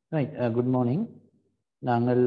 Right good morning நாங்கள்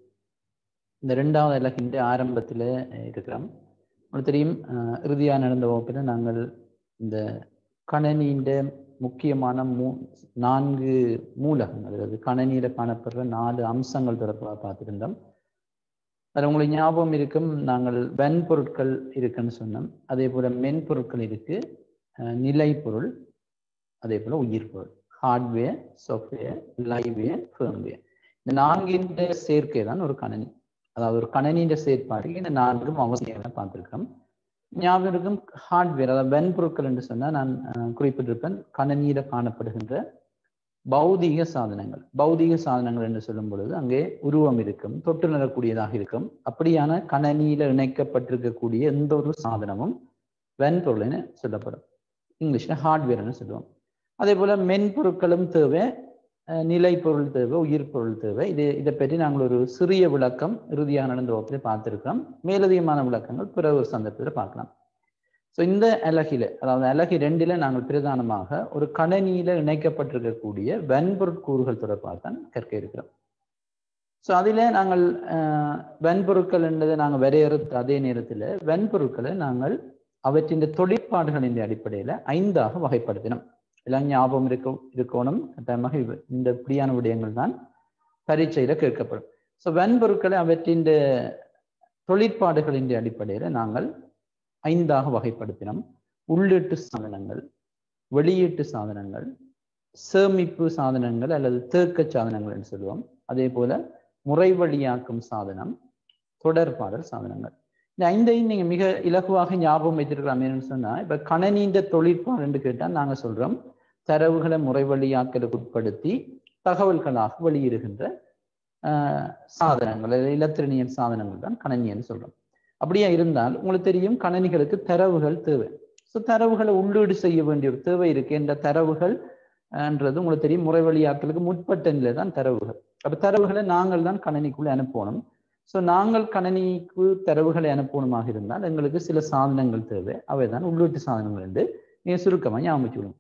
இந்த ரெண்டாவது இலக்கின்ற ஆரம்பத்தில் இருக்கிறோம் உங்களுக்கு தெரியும் அஹ், இறுதியாக நடந்த வகுப்பில் நாங்கள் இந்த கணனியின் முக்கியமான மூ நான்கு மூலகங்கள் அதாவது கணனியில் காணப்படுற நாலு அம்சங்கள் தொடர்பாக பார்த்துருந்தோம் அதில் உங்களுக்கு ஞாபகம் இருக்கும் நாங்கள் வெண்பொருட்கள் இருக்குன்னு சொன்னோம் அதே போல் மென்பொருட்கள் இருக்கு அஹ், நிலைப்பொருள் அதே போல் உயிர் பொருள் ஹார்ட்வேர் சாஃப்ட்வேர் லைவ்வேர் ஃபேர்ம்வேர் இந்த நான்கின் சேர்க்கை தான் ஒரு கணனி அதாவது ஒரு கணனியின் செயற்பாடு இந்த நான்கும் அவசியம் பார்த்துருக்கோம் ஞாபகம் இருக்கும் ஹார்ட்வேர் அதாவது வெண்பொருட்கள் என்று சொன்னால் நான் அஹ், குறிப்பிட்டிருப்பேன் கணனியில காணப்படுகின்ற பௌதீக சாதனங்கள் பௌதீக சாதனங்கள் என்று சொல்லும் பொழுது அங்கே உருவம் இருக்கும் தொட்டு நிறக்கூடியதாக இருக்கும் அப்படியான கணனியில இணைக்கப்பட்டிருக்கக்கூடிய எந்த ஒரு சாதனமும் வெண்பொருள்னு சொல்லப்படும் இங்கிலீஷ்ல ஹார்ட்வேர்னு சொல்லுவோம் அதே போல மென்பொருட்களும் தேவை அஹ் நிலைப்பொருள் தேவை உயிர் பொருள் தேவை இது இதை பற்றி நாங்கள் ஒரு சிறிய விளக்கம் இறுதியாக நடந்த வகுப்பில் பார்த்திருக்கிறோம் மேலதிகமான விளக்கங்கள் பிற ஒரு சந்தர்ப்பத்தில் பார்க்கலாம் ஸோ இந்த அலகில அதாவது அலகி ரெண்டில நாங்கள் பிரதானமாக ஒரு கணனியில இணைக்கப்பட்டிருக்கக்கூடிய வன்பொருட்கூறுகள் தொடர்பாக தான் கற்க இருக்கிறோம் ஸோ அதில் நாங்கள் அஹ், வன்பொருட்கள் என்றதை நாங்கள் வரையறுத்த அதே நேரத்தில் வன்பொருட்களை நாங்கள் அவற்றின் தொழிற்பாடுகளின் அடிப்படையில் ஐந்தாக வகைப்படுத்தினோம் எல்லாம் ஞாபகம் இருக்க இருக்கணும் கட்டாயமாக இவ- இந்த இப்படியான விடயங்கள் தான் பரீட்சையில கேட்கப்படும் ஸோ வன்பொருட்களை அவற்றின் தொழிற்பாடுகளின் அடிப்படையில் நாங்கள் ஐந்தாக வகைப்படுத்தினோம் உள்ளீட்டு சாதனங்கள் வெளியீட்டு சாதனங்கள் சேமிப்பு சாதனங்கள் அல்லது தேக்க சாதனங்கள் என்று சொல்லுவோம் அதே போல முறை வழியாக்கும் சாதனம் தொடர்பாடல் சாதனங்கள் இந்த ஐந்தையும் நீங்க மிக இலகுவாக ஞாபகம் வைத்திருக்கலாம் என்னன்னு சொன்னா இப்ப கணனின்ற தொழிற்பாடு என்று கேட்டால் நாங்க சொல்றோம் தரவுகளை முறை வழியாக்கலுக்கு உட்படுத்தி தகவல்களாக வெளியிடுகின்ற ஆஹ், சாதனங்கள் அல்லது இலத்திரனியல் சாதனங்கள் தான் கணனின்னு சொல்றோம் அப்படியா இருந்தால் உங்களுக்கு தெரியும் கணனிகளுக்கு தரவுகள் தேவை ஸோ தரவுகளை உள்ளீடு செய்ய வேண்டிய ஒரு தேவை இருக்கு என்ற தரவுகள் என்றது உங்களுக்கு தெரியும் முறை வழியாக்கலுக்கு முற்பட்ட நிலை தான் தரவுகள் அப்ப தரவுகளை நாங்கள் தான் கணனிக்குள்ளே அனுப்பணும் ஸோ நாங்கள் கணனிக்கு தரவுகளை அனுப்பணுமாக இருந்தால் எங்களுக்கு சில சாதனங்கள் தேவை அவை தான் உள்ளீட்டு சாதனங்கள் என்று நீங்க சுருக்கமாக ஞாபகம் வச்சுக்கணும்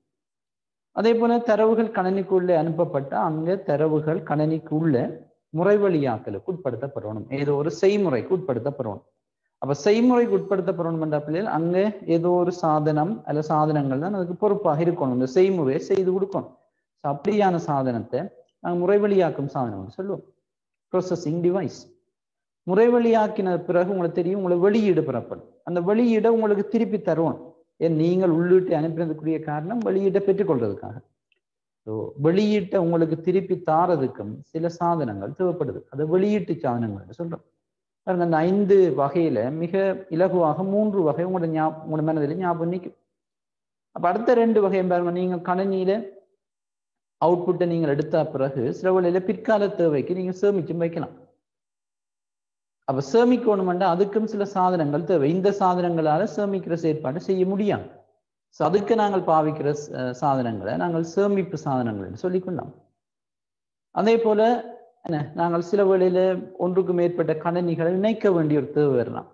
அதே போல தரவுகள் கணனிக்குள்ளே அனுப்பப்பட்ட அங்க தரவுகள் கணனிக்குள்ள முறை வழியாக்கலுக்கு உட்படுத்தப்படணும் ஏதோ ஒரு செய்முறைக்கு உட்படுத்தப்படணும் அப்ப செய்முறைக்கு உட்படுத்தப்படணும் என்ற பிள்ளைகள் அங்க ஏதோ ஒரு சாதனம் அல்ல சாதனங்கள் தான் அதுக்கு பொறுப்பாக இருக்கணும் இந்த செய்முறையை செய்து கொடுக்கணும் So, அப்படியான சாதனத்தை நாங்கள் முறை வழியாக்கும் சாதனம் சொல்லுவோம் ப்ரோசஸிங் டிவைஸ் முறை வழியாக்கின பிறகு உங்களுக்கு தெரியும் உங்களுக்கு வெளியீடு பெறப்படும் அந்த வெளியீடை உங்களுக்கு திருப்பி தருவோம் ஏன் நீங்கள் உள்ளீட்டை அனுப்பினதுக்குரிய காரணம் வெளியீட்டை பெற்றுக்கொள்றதுக்காக ஸோ வெளியீட்டை உங்களுக்கு திருப்பி தாரதுக்கும் சில சாதனங்கள் தேவைப்படுது அது வெளியீட்டு சாதனங்கள் சொல்றோம் பாருங்க அந்த ஐந்து வகையில மிக இலகுவாக மூன்று வகை உங்களோட ஞாபகம் உங்களோட மனதில் ஞாபகம் நிற்கும் அப்ப அடுத்த ரெண்டு வகையும் பாருங்க நீங்க கணினியில அவுட்புட்டை நீங்கள் எடுத்த பிறகு சில வழியில பிற்கால தேவைக்கு நீங்க சேமிச்சும் வைக்கலாம் அப்ப சேமிக்கணும்னா அதுக்கும் சில சாதனங்கள் தேவை இந்த சாதனங்களால சேமிக்கிற செயற்பாடு செய்ய முடியாது ஸோ அதுக்கு நாங்கள் பாவிக்கிற ச- சாதனங்களை நாங்கள் சேமிப்பு சாதனங்கள் என்று சொல்லிக்கொள்ளலாம் அதே போல என்ன நாங்கள் சில வேளையில ஒன்றுக்கு மேற்பட்ட கணினிகளை இணைக்க வேண்டிய ஒரு தேவை வரலாம்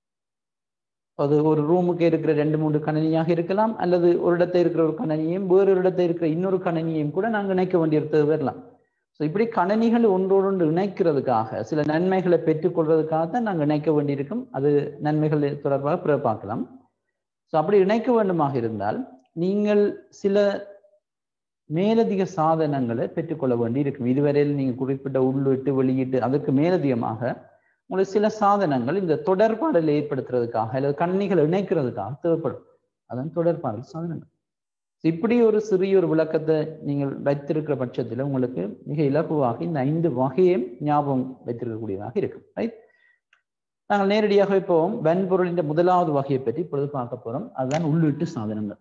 அது ஒரு ரூமுக்கு இருக்கிற ரெண்டு மூன்று கணினியாக இருக்கலாம் அல்லது ஒரு இடத்துல இருக்கிற ஒரு கணினியையும் வேறு ஒரு இடத்துல இருக்கிற இன்னொரு கணினியையும் கூட நாங்கள் இணைக்க வேண்டிய ஒரு தேவை வரலாம் ஸோ இப்படி கணினிகள் ஒன்றோடொன்று இணைக்கிறதுக்காக சில நன்மைகளை பெற்றுக்கொள்றதுக்காக தான் நாங்கள் இணைக்க வேண்டியிருக்கும் அது நன்மைகள் தொடர்பாக பிற பார்க்கலாம் ஸோ அப்படி இணைக்க வேண்டுமாக இருந்தால் நீங்கள் சில மேலதிக சாதனங்களை பெற்றுக்கொள்ள வேண்டி இருக்கும் இதுவரையில் நீங்கள் குறிப்பிட்ட உள்ளீட்டு வெளியீட்டு அதுக்கு மேலதிகமாக உங்களுக்கு சில சாதனங்கள் இந்த தொடர்பாடலை ஏற்படுத்துறதுக்காக அல்லது கணினிகளை இணைக்கிறதுக்காக தேவைப்படும் அதான் தொடர்பாடல் சாதனங்கள் இப்படி ஒரு சிறிய ஒரு விளக்கத்தை நீங்கள் வைத்திருக்கிற பட்சத்தில் உங்களுக்கு மிக இலகுவாக இந்த ஐந்து வகையும் ஞாபகம் வைத்திருக்கக்கூடியதாக இருக்கும் ரைட் நாங்கள் நேரடியாக போவோம் வன்பொருளின் முதலாவது வகையை பற்றி இப்பொழுது பார்க்க போறோம் அதுதான் உள்ளீட்டு சாதனங்கள்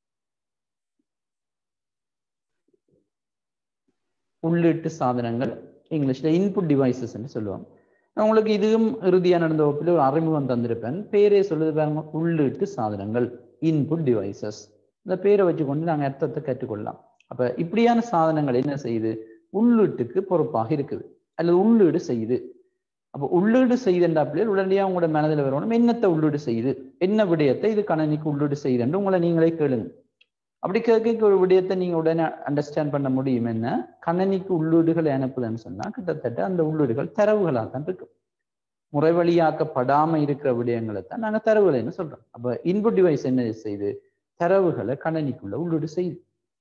உள்ளீட்டு சாதனங்கள் இங்கிலீஷ்ல இன்புட் டிவைசஸ் என்று சொல்லுவோம் நான் உங்களுக்கு இதுவும் இறுதியாக நடந்த வகுப்பில் ஒரு அறிமுகம் தந்திருப்பேன் பேரே சொல்லுது பாருங்க உள்ளீட்டு சாதனங்கள் இன்புட் டிவைசஸ் இந்த பேரை வச்சுக்கொண்டு நாங்கள் அர்த்தத்தை கற்றுக்கொள்ளலாம் அப்ப இப்படியான சாதனங்கள் என்ன செய்யுது உள்ளீட்டுக்கு பொறுப்பாக இருக்குது அல்லது உள்ளீடு செய்யுது அப்போ உள்ளீடு செய்யுதுன்றா பிள்ளைகள் உடனடியாக உங்களோட மனதில் வரணும் என்னத்தை உள்ளீடு செய்யுது என்ன விடயத்தை இது கணனிக்கு உள்ளீடு செய்யுதுன்னு உங்களை நீங்களே கேளுங்க அப்படி கேட்க ஒரு விடயத்தை நீங்க உடனே அண்டர்ஸ்டாண்ட் பண்ண முடியும் என்ன கணனிக்கு உள்ளீடுகளை அனுப்புதுன்னு சொன்னா கிட்டத்தட்ட அந்த உள்ளீடுகள் தரவுகளாக தான் இருக்கும் முறை வழியாக்கப்படாம இருக்கிற விடயங்களை தான் நாங்க தரவுகளைன்னு சொல்றோம் அப்ப இன்புட் டிவைஸ் என்ன செய்யுது தரவுகளை கணனிக்குள்ள உள்ளீடு செய்யுது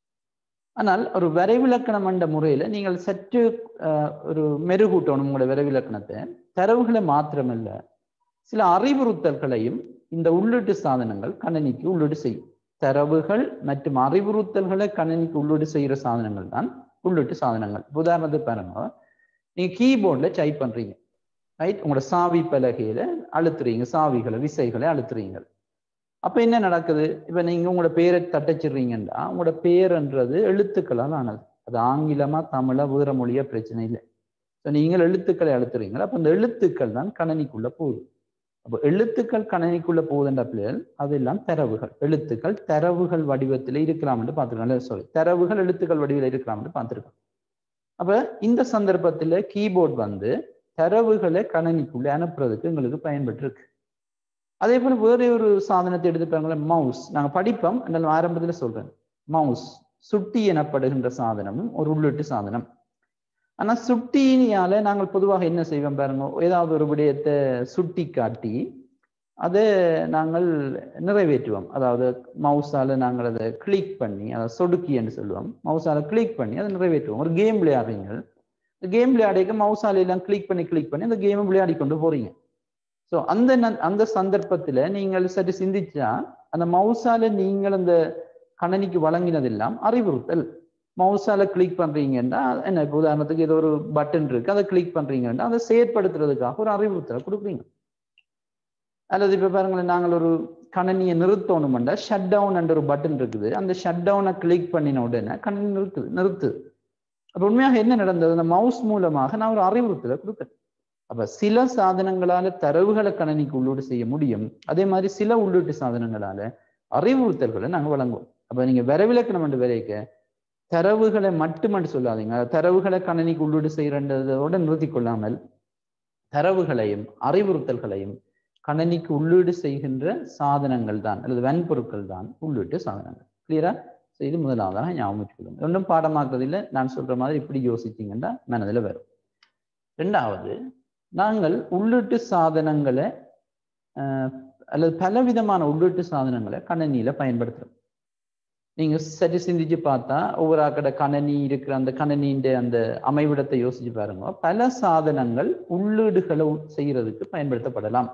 ஆனால் ஒரு வரைவிலக்கணம் என்ற முறையில நீங்கள் சற்று ஒரு மெருகூட்டணும் உங்களோட வரைவிலக்கணத்தை தரவுகளை மாத்திரமல்ல சில அறிவுறுத்தல்களையும் இந்த உள்ளீட்டு சாதனங்கள் கணனிக்கு உள்ளீடு செய்யும் தரவுகள் மற்றும் அறிவுறுத்தல்களை கணனிக்கு உள்ளீடு செய்யற சாதனங்கள் தான் உள்ளீட்டு சாதனங்கள் உதாரணத்துக்கு பாருங்க நீங்க கீபோர்ட்ல டைப் பண்றீங்க ரைட் உங்களோட சாவி பலகையில அழுத்துறீங்க சாவிகளை விசைகளை அழுத்துறீங்க அப்ப என்ன நடக்குது இப்ப நீங்க உங்களோட பேரை தட்டச்சிடுறீங்கன்னா உங்களோட பேர்ன்றது எழுத்துக்களால் ஆனது அது ஆங்கிலமா தமிழா வேற மொழியா பிரச்சனை இல்லை ஸோ நீங்கள் எழுத்துக்களை அழுத்துறீங்க அப்ப அந்த எழுத்துக்கள் தான் கணனிக்குள்ள போகுது அப்போ எழுத்துக்கள் கணனிக்குள்ள போகுதுன்ற பிள்ளைகள் அதெல்லாம் தரவுகள் எழுத்துக்கள் தரவுகள் வடிவத்தில் இருக்கலாம் என்று பார்த்துருக்கோம் சாரி தரவுகள் எழுத்துக்கள் வடிவில் இருக்கலாம் என்று பார்த்துருக்கோம் அப்ப இந்த சந்தர்ப்பத்துல கீபோர்ட் வந்து தரவுகளை கணனிக்குள்ள அனுப்புறதுக்கு எங்களுக்கு பயன்பட்டு இருக்கு அதே போல வேற ஒரு சாதனத்தை எடுத்துப்பாங்களே மவுஸ் நாங்க படிப்போம் என்றாலும் ஆரம்பத்துல சொல்றேன் மவுஸ் சுட்டி எனப்படுகின்ற சாதனமும் ஒரு உள்ளீட்டு சாதனம் ஆனா சுட்டியால நாங்கள் பொதுவாக என்ன செய்வோம் பாருங்க ஏதாவது ஒரு விடயத்தை சுட்டி காட்டி அதை நாங்கள் நிறைவேற்றுவோம் அதாவது மவுஸால நாங்கள் அதை கிளிக் பண்ணி அதை சொடுக்கி என்று சொல்லுவோம் மவுஸால கிளிக் பண்ணி அதை நிறைவேற்றுவோம் ஒரு கேம் விளையாடுறீங்க கேம் விளையாடிக்க மவுஸால எல்லாம் கிளிக் பண்ணி கிளிக் பண்ணி அந்த கேமை விளையாடி கொண்டு போறீங்க ஸோ அந்த அந்த சந்தர்ப்பத்துல நீங்கள் சற்று சிந்திச்சா அந்த மவுஸால நீங்கள் அந்த கணனிக்கு வழங்கினதெல்லாம் அறிவுறுத்தல் மவுஸால கிளிக் பண்றீங்கன்னா என்ன இப்போ உதாரணத்துக்கு ஏதோ ஒரு பட்டன் இருக்கு அதை கிளிக் பண்றீங்கன்னா அதை செயற்படுத்துறதுக்காக ஒரு அறிவுறுத்தலை கொடுக்குறீங்க அல்லது இப்ப பாருங்களேன் நாங்கள் ஒரு கணனியை நிறுத்தணும்னா ஷட் டவுன் என்ற ஒரு பட்டன் இருக்குது அந்த ஷட் டவுனை கிளிக் பண்ணின உடனே கணனி நிறுத்துது நிறுத்துது அப்ப உண்மையாக என்ன நடந்தது அந்த மவுஸ் மூலமாக நான் ஒரு அறிவுறுத்தலை கொடுத்தேன் அப்ப சில சாதனங்களால தரவுகளை கணனிக்கு உள்ளீடு செய்ய முடியும் அதே மாதிரி சில உள்ளீட்டு சாதனங்களால அறிவுறுத்தல்களை நாங்க வழங்குவோம் அப்ப நீங்க விரைவிலக்கணம் என்று விரைக்க தரவுகளை மட்டுமட்டு சொல்லாதீங்க தரவுகளை கணனிக்கு உள்ளீடு செய்யறதோட நிறுத்தி கொள்ளாமல் தரவுகளையும் அறிவுறுத்தல்களையும் கணனிக்கு உள்ளீடு செய்கின்ற சாதனங்கள் தான் அல்லது வன்பொருட்கள் தான் உள்ளீட்டு சாதனங்கள் கிளியரா இது முதலாவதாக ஞாபகம் வச்சுக்கொள்ளுங்க ஒன்றும் பாடமாக்குறதில்லை நான் சொல்ற மாதிரி இப்படி யோசிச்சீங்கன்னா மனதில் வரும் ரெண்டாவது நாங்கள் உள்ளீட்டு சாதனங்களை அல்லது பலவிதமான உள்ளீட்டு சாதனங்களை கணனியில பயன்படுத்துறோம் நீங்க சரி சிந்திச்சு பார்த்தா ஒவ்வொரு ஆக்கட கணனி இருக்கிற அந்த கணனின்ற அந்த அமைவிடத்தை யோசிச்சு பாருங்க பல சாதனங்கள் உள்ளீடுகளை செய்யறதுக்கு பயன்படுத்தப்படலாம்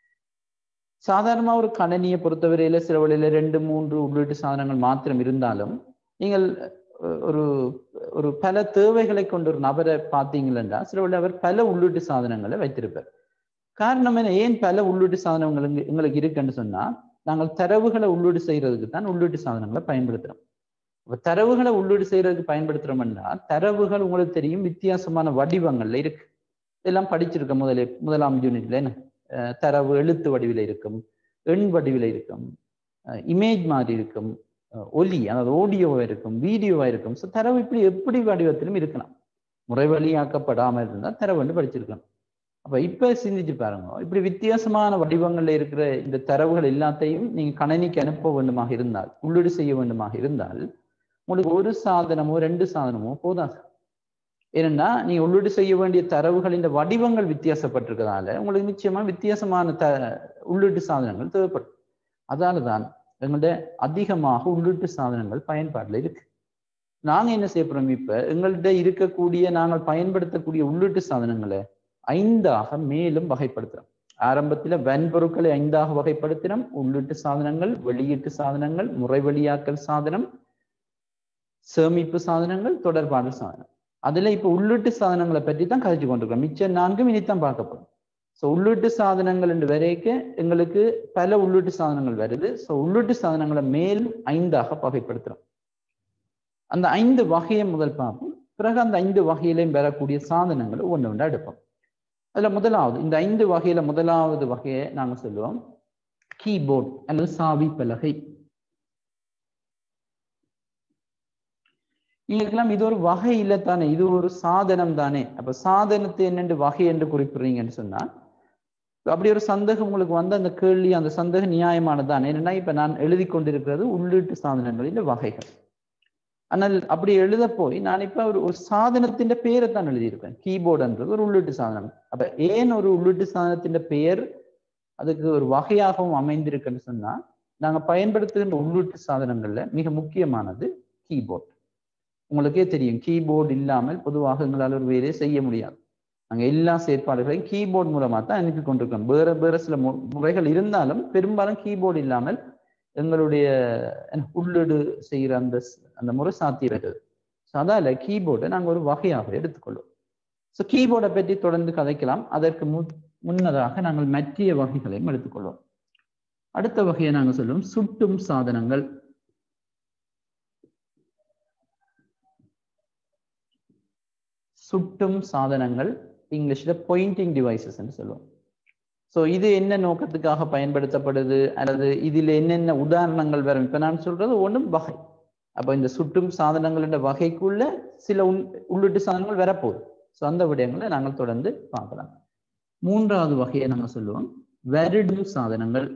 சாதாரணமா ஒரு கணனியை பொறுத்தவரையில சில வழியில ரெண்டு மூன்று உள்ளீட்டு சாதனங்கள் மாத்திரம் இருந்தாலும் நீங்கள் ஒரு ஒரு பல தேவைகளை கொண்ட ஒரு நபரை பார்த்தீங்கன்னா சில வழி அவர் பல உள்ளீட்டு சாதனங்களை வைத்திருப்பார் காரணம் என்ன ஏன் பல உள்ளீட்டு சாதனங்கள் எங்களுக்கு இருக்குன்னு சொன்னா நாங்கள் தரவுகளை உள்ளீடு செய்யறதுக்கு தான் உள்ளீட்டு சாதனங்களை பயன்படுத்துறோம் இப்போ தரவுகளை உள்ளீடு செய்யறதுக்கு பயன்படுத்துறோம்னா தரவுகள் உங்களுக்கு தெரியும் வித்தியாசமான வடிவங்கள்ல இருக்கு இதெல்லாம் படிச்சிருக்க முதலே முதலாம் யூனிட்ல என்ன தரவு எழுத்து வடிவில் இருக்கும் எண் வடிவில் இருக்கும் இமேஜ் மாதிரி இருக்கும் ஒலி அதாவது ஆடியோவா இருக்கும் வீடியோவா இருக்கும் ஸோ தரவு இப்படி எப்படி வடிவத்திலும் இருக்கலாம் முறை வழியாக்கப்படாமல் இருந்தால் தரவுன்னு படிச்சிருக்கலாம் அப்ப இப்ப சிந்திச்சு பாருங்க இப்படி வித்தியாசமான வடிவங்கள்ல இருக்கிற இந்த தரவுகள் எல்லாத்தையும் நீங்க கணனிக்கு அனுப்ப வேண்டுமாக இருந்தால் உள்ளீடு செய்ய வேண்டுமாக இருந்தால் உங்களுக்கு ஒரு சாதனமோ ரெண்டு சாதனமோ போதாது ஏனென்னா நீங்க உள்ளீடு செய்ய வேண்டிய தரவுகளின் வடிவங்கள் வித்தியாசப்பட்டிருக்கிறதால உங்களுக்கு நிச்சயமா வித்தியாசமான த உள்ளீட்டு சாதனங்கள் தேவைப்படும் அதால தான் எங்கள்ட அதிகமாக உள்ளீட்டு சாதனங்கள் பயன்பாடுல இருக்கு நாங்க என்ன செய்ய போறோம் இப்ப எங்கள்கிட்ட இருக்கக்கூடிய நாங்கள் பயன்படுத்தக்கூடிய உள்ளீட்டு சாதனங்களை ஐந்தாக மேலும் வகைப்படுத்துறோம் ஆரம்பத்துல வன்பொருட்களை ஐந்தாக வகைப்படுத்தினோம் உள்ளீட்டு சாதனங்கள் வெளியீட்டு சாதனங்கள் முறை வழியாக்கல் சாதனம் சேமிப்பு சாதனங்கள் தொடர்பாடல் சாதனம் அதுல இப்ப உள்ளீட்டு சாதனங்களை பற்றி தான் கதைச்சு கொண்டிருக்கோம் மிச்சம் நான்கும் இனித்தான் பார்க்க போறோம் ஸோ உள்ளீட்டு சாதனங்கள் என்று வரைக்க எங்களுக்கு பல உள்ளீட்டு சாதனங்கள் வருது ஸோ உள்ளீட்டு சாதனங்களை மேலும் ஐந்தாக வகைப்படுத்துறோம் அந்த ஐந்து வகையை முதல் பார்ப்போம் பிறகு அந்த ஐந்து வகையிலையும் பெறக்கூடிய சாதனங்களை ஒன்று ஒன்று எடுப்போம் அதுல முதலாவது இந்த ஐந்து வகையில முதலாவது வகையை நாங்க சொல்லுவோம் கீபோர்ட் அல்லது சாவி பலகை நீங்களுக்கெல்லாம் இது ஒரு வகை இல்லை தானே இது ஒரு சாதனம் தானே அப்ப சாதனத்தை என்னென்று வகை என்று குறிப்பிடுறீங்கன்னு சொன்னா அப்படி ஒரு சந்தேகம் உங்களுக்கு வந்து அந்த கேள்வி அந்த சந்தேகம் நியாயமானதுதான் என்னன்னா இப்ப நான் எழுதி கொண்டிருக்கிறது உள்ளீட்டு சாதனங்களின் வகைகள் ஆனால் அப்படி எழுத போய் நான் இப்ப ஒரு ஒரு சாதனத்தின் பேரை தான் எழுதியிருப்பேன் கீபோர்டுன்றது ஒரு உள்ளீட்டு சாதனம் அப்ப ஏன் ஒரு உள்ளீட்டு சாதனத்தின் பெயர் அதுக்கு ஒரு வகையாகவும் அமைந்திருக்குன்னு சொன்னா நாங்க பயன்படுத்துகின்ற உள்ளீட்டு சாதனங்கள்ல மிக முக்கியமானது கீபோர்ட் உங்களுக்கே தெரியும் கீபோர்டு இல்லாமல் பொதுவாக எங்களால் ஒரு வேலையை செய்ய முடியாது நாங்க எல்லா செயற்பாடுகளையும் கீபோர்ட் மூலமா தான் அனுப்பி கொண்டிருக்கோம் வேற வேற சில மு- முறைகள் இருந்தாலும் பெரும்பாலும் கீபோர்டு இல்லாமல் எங்களுடைய என்ன, உள்ளீடு செய்கிற அந்த ஸ்- அந்த முறை சாத்தியமற்றது ஸோ அதால கீபோர்டை நாங்கள் ஒரு வகையாக எடுத்துக்கொள்வோம் ஸோ கீபோர்டை பற்றி தொடர்ந்து கதைக்கலாம் அதற்கு மு முன்னதாக நாங்கள் மற்றிய வகைகளையும் எடுத்துக்கொள்வோம் அடுத்த வகையை நாங்கள் சொல்லுவோம் சுட்டும் சாதனங்கள் சுட்டும் சாதனங்கள் இங்கிலீஷ்ல பாயிண்டிங் டிவைசஸ் என்று சொல்லுவோம் ஸோ இது என்ன நோக்கத்துக்காக பயன்படுத்தப்படுது அல்லது இதில் என்னென்ன உதாரணங்கள் வரும் இப்ப நான் சொல்றது ஒண்ணும் வகை அப்ப இந்த சுட்டும் சாதனங்களோட வகைக்குள்ள சில உள் உள்ளீட்டு சாதனங்கள் வரப்போகுது ஸோ அந்த விடயங்களை நாங்கள் தொடர்ந்து பார்க்கலாம் மூன்றாவது வகையை நாங்கள் சொல்லுவோம் வருடும் சாதனங்கள்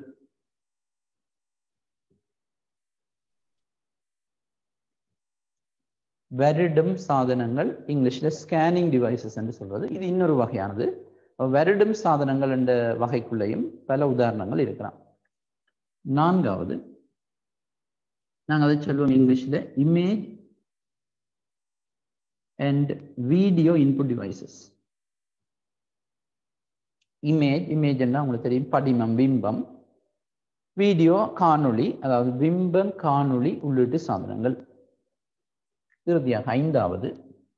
வருடும் சாதனங்கள் இங்கிலீஷ்ல ஸ்கேனிங் டிவைசஸ் என்று சொல்றது இது இன்னொரு வகையானது வருடும் சாதனங்கள் என்ற வகைக்குள்ளேயும் பல உதாரணங்கள் இருக்கலாம் நான்காவது நாங்கள் அதை சொல்லுவோம் இங்கிலீஷ்ல image and video input devices image இமேஜ்னா உங்களுக்கு தெரியும் படிமம் பிம்பம் வீடியோ காணொளி அதாவது பிம்பம் காணொளி உள்ளிட்டு சாதனங்கள் இறுதியாக ஐந்தாவது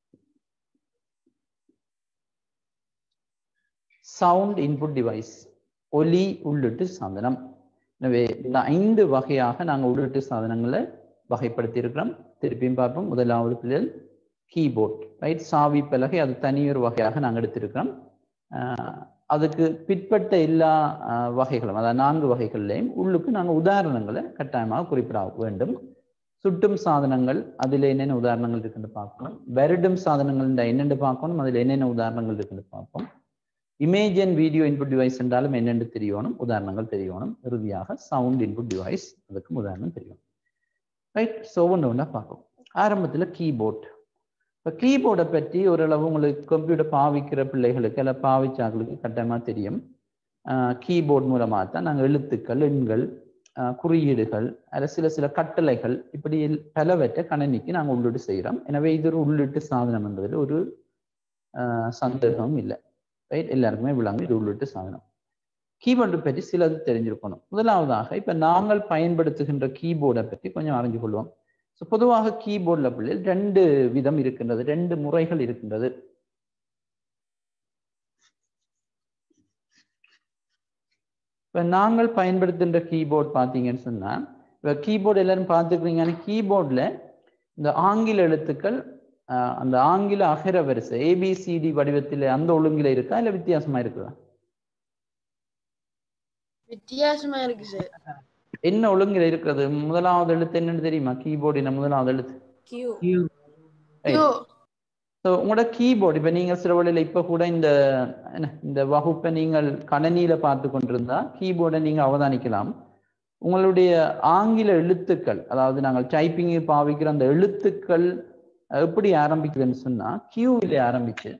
சவுண்ட் இன்புட் டிவைஸ் ஒலி உள்ளிட்டு சாதனம் எனவே இந்த ஐந்து வகையாக நாங்கள் உள்ளிட்டு சாதனங்களை வகைப்படுத்தி இருக்கிறோம் திருப்பியும் பார்ப்போம் முதலாவது பிள்ளைகள் கீபோர்ட் ரைட் சாவி பலகை அது தனியொரு வகையாக நாங்கள் எடுத்திருக்கிறோம் ஆஹ் அதுக்கு பிற்பட்ட எல்லா ஆஹ் வகைகளும் அதாவது நான்கு வகைகள்லையும் உள்ளுக்கு நாங்கள் உதாரணங்களை கட்டாயமாக குறிப்பிட வேண்டும் சுட்டும் சாதனங்கள் அதில் என்னென்ன உதாரணங்கள் இருக்குன்னு பார்க்கணும் வருடும் சாதனங்கள் என்னென்னு பார்க்கணும் அதில் என்னென்ன உதாரணங்கள் இருக்குன்னு பார்ப்போம் image and video input device என்றாலும் என்னென்று தெரியணும் உதாரணங்கள் தெரியணும் இறுதியாக சவுண்ட் இன்புட் டிவைஸ் அதுக்கும் உதாரணம் தெரியும் ரைட் ஸோ ஒன்று ஒன்றா பார்ப்போம் ஆரம்பத்தில் கீபோர்ட் இப்போ கீபோர்டை பற்றி ஓரளவு உங்களுக்கு கம்ப்யூட்டர் பாவிக்கிற பிள்ளைகளுக்கு அல்ல பாவிச்சாக்களுக்கு கட்டாயமாக தெரியும் கீபோர்ட் மூலமாக தான் நாங்கள் எழுத்துக்கள் எண்கள் ஆஹ் குறியீடுகள் அல்ல சில சில கட்டளைகள் இப்படி எல்- பலவற்றை கணினிக்கு நாங்கள் உள்ளீடு செய்கிறோம் எனவே இது ஒரு உள்ளீட்டு சாதனம் என்பதில் ஒரு ஆஹ் சந்தேகமும் இல்லை ரைட் எல்லாருக்குமே விளங்கும் இது உள்ளீட்டு சாதனம் கீபோர்டு பற்றி சிலது தெரிஞ்சிருக்கணும் முதலாவதாக இப்ப நாங்கள் பயன்படுத்துகின்ற கீபோர்டை பற்றி கொஞ்சம் அறிஞ்சு கொள்வோம் ஸோ பொதுவாக கீபோர்டில் பிள்ளைகள் ரெண்டு விதம் இருக்கின்றது ரெண்டு முறைகள் இருக்கின்றது இப்போ நாங்கள் பயன்படுத்துகின்ற கீபோர்ட் பார்த்தீங்கன்னு சொன்னா இப்போ கீபோர்டு எல்லாரும் பார்த்துக்கிறீங்க கீபோர்டில் இந்த ஆங்கில எழுத்துக்கள் ஆஹ், அந்த ஆங்கில அகர வரிசை ஏபிசிடி வடிவத்தில் அந்த ஒழுங்கில இருக்கா இல்லை வித்தியாசமா இருக்குதா வித்தியாசமா இருக்கு சார் என்ன ஒழுங்கில இருக்கிறது முதலாவது எழுத்து என்னன்னு தெரியுமா கீபோர்டின் முதலாவது எழுத்து கியூ Right. ஸோ உங்களோட கீபோர்டு இப்போ நீங்கள் சில வழியில் இப்போ கூட இந்த என்ன இந்த வகுப்பை நீங்கள் கணனியில பார்த்து கொண்டிருந்தா கீபோர்டை நீங்கள் அவதானிக்கலாம் உங்களுடைய ஆங்கில எழுத்துக்கள் அதாவது நாங்கள் டைப்பிங் பாவிக்கிற அந்த எழுத்துக்கள் எப்படி ஆரம்பிக்குதுன்னு சொன்னா கியூவில் ஆரம்பிச்சு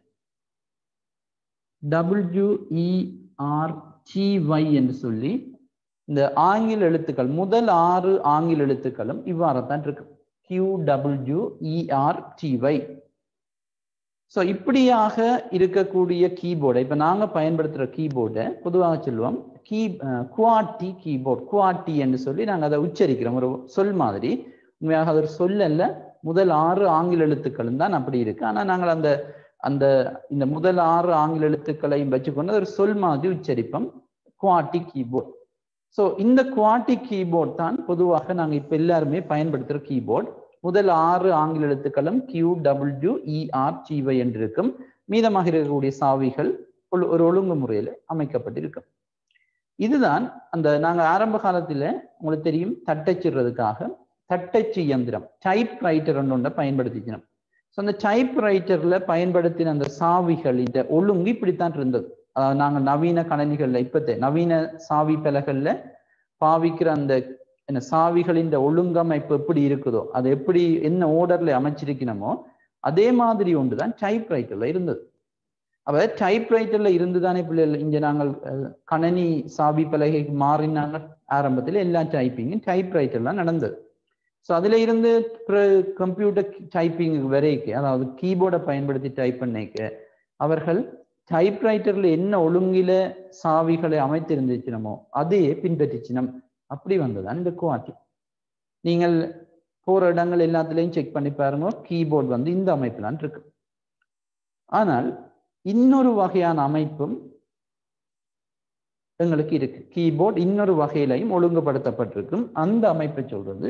டபிள்யூஇஆர் டிஒய் என்று சொல்லி இந்த ஆங்கில எழுத்துக்கள் முதல் ஆறு ஆங்கில எழுத்துக்களும் இவ்வாறு தான் இருக்கு Q W E R T Y so இப்படியாக இருக்கக்கூடிய கீபோர்டை இப்போ நாங்கள் பயன்படுத்துகிற கீபோர்டை பொதுவாக சொல்லுவோம் கீ குவாட்டி கீபோர்ட் குவாட்டி என்று சொல்லி நாங்கள் அதை உச்சரிக்கிறோம் ஒரு சொல் மாதிரி உண்மையாக அது ஒரு சொல் அல்ல முதல் ஆறு ஆங்கில எழுத்துக்களும் தான் அப்படி இருக்கு ஆனால் நாங்கள் அந்த அந்த இந்த முதல் ஆறு ஆங்கில எழுத்துக்களையும் வச்சுக்கொண்டு ஒரு சொல் மாதிரி உச்சரிப்போம் குவாட்டி கீபோர்ட் ஸோ இந்த குவாட்டி கீபோர்ட் தான் பொதுவாக நாங்கள் இப்போ எல்லாருமே பயன்படுத்துகிற கீபோர்ட் முதல் ஆறு ஆங்கில எழுத்துக்களும் கியூ டபிள்யூ இஆர் டிஒய் என்று இருக்கும் மீதமாக இருக்கக்கூடிய சாவிகள் ஒரு ஒரு ஒழுங்கு முறையில் அமைக்கப்பட்டிருக்கும் இதுதான் அந்த நாங்கள் ஆரம்ப காலத்தில் உங்களுக்கு தெரியும் தட்டச்சிடுறதுக்காக தட்டச்சு இயந்திரம் டைப் ரைட்டர் ஒன்றை பயன்படுத்திக்கணும் ஸோ அந்த டைப் ரைட்டர்ல பயன்படுத்தின அந்த சாவிகள் இந்த ஒழுங்கு இப்படித்தான் இருந்தது அதாவது நாங்கள் நவீன கணனிகள்ல இப்பத்தே நவீன சாவி பலகல்ல பாவிக்கிற அந்த என்ன சாவிகளின் ஒழுங்கமைப்பு எப்படி இருக்குதோ அது எப்படி என்ன ஓர்டர்ல அமைச்சிருக்கணுமோ அதே மாதிரி ஒன்றுதான் டைப்ரைட்டர்ல இருந்தது அப்ப டைப்ரைட்டர்ல இருந்துதானே பிள்ளைகள் இங்க நாங்கள் அஹ், கணனி சாவி பலகைக்கு மாறினாங்க ஆரம்பத்தில் எல்லா டைப்பிங்கும் டைப்ரைட்டர்ல நடந்தது ஸோ அதுல இருந்து கம்ப்யூட்டர் டைப்பிங் வரைக்கும் அதாவது கீபோர்டை பயன்படுத்தி டைப் பண்ணிக்க அவர்கள் டைப்ரைட்டர்ல என்ன ஒழுங்கில சாவிகளை அமைத்திருந்துச்சினமோ அதையே பின்பற்றிச்சினம் அப்படி வந்ததுதான் இந்த குவாட்டி நீங்கள் போற இடங்கள் எல்லாத்துலயும் செக் பண்ணி பாருங்க கீபோர்டு வந்து இந்த அமைப்பு தான் இருக்கு ஆனால் இன்னொரு வகையான அமைப்பும் எங்களுக்கு இருக்கு கீபோர்டு இன்னொரு வகையிலையும் ஒழுங்குபடுத்தப்பட்டிருக்கும் அந்த அமைப்பை சொல்றது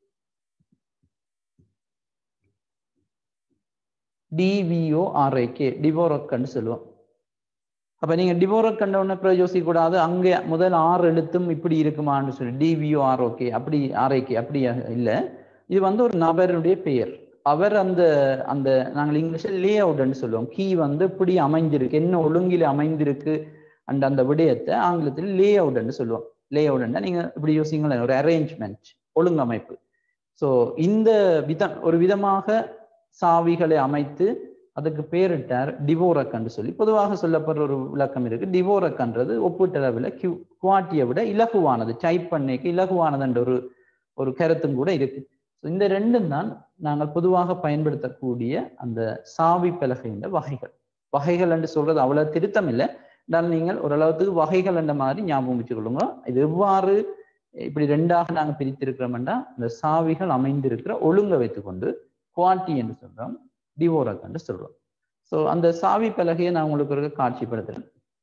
டிவிஓ ஆர்ஐகே டிவோரக்கன்னு சொல்லுவோம் அப்ப நீங்க டிவோரக் கண்ட உடனே அப்புறம் யோசிக்க கூடாது அங்கே முதல் ஆறு எழுத்தும் இப்படி இருக்குமான்னு சொல்லி டிவிஓ ஆர்ஓகே அப்படி ஆர்ஐகே அப்படி இல்ல இது வந்து ஒரு நபருடைய பெயர் அவர் அந்த அந்த நாங்கள் இங்கிலீஷ்ல லே அவுட்னு சொல்லுவோம் கீ வந்து இப்படி அமைஞ்சிருக்கு என்ன ஒழுங்கில அமைந்திருக்கு அந்த அந்த விடயத்தை ஆங்கிலத்தில் லே அவுட்னு சொல்லுவோம் லே அவுட்னா நீங்க இப்படி யோசிங்களேன் ஒரு அரேஞ்ச்மெண்ட் ஒழுங்கமைப்பு ஸோ இந்த விதம் ஒரு விதமாக சாவிகளை அமைத்து அதுக்கு பேரிட்டார் டிவோரக்கன்று சொல்லி பொதுவாக சொல்லப்படுற ஒரு விளக்கம் இருக்கு டிவோரக்கன்றது ஒப்பீட்டளவில் கியூ குவாட்டியை விட இலகுவானது டைப் பண்ணிக்கு இலகுவானதுன்ற ஒரு ஒரு கருத்தும் கூட இருக்கு ஸோ இந்த ரெண்டும் தான் நாங்கள் பொதுவாக பயன்படுத்தக்கூடிய அந்த சாவி பலகையின் வகைகள் வகைகள் என்று சொல்றது அவ்வளவு திருத்தம் இல்லை என்றால் நீங்கள் ஓரளவுக்கு வகைகள் என்ற மாதிரி ஞாபகம் வச்சுக்கொள்ளுங்க இது எவ்வாறு இப்படி ரெண்டாக நாங்கள் பிரித்திருக்கிறோம்னா இந்த சாவிகள் அமைந்திருக்கிற ஒழுங்கை வைத்துக்கொண்டு குவாட்டி என்று சொல்றோம் டிவோரக் என்று சொல்றோம் ஸோ அந்த சாவி பலகையை நான் உங்களுக்கு ஒரு காட்சிப்படுத்துறேன்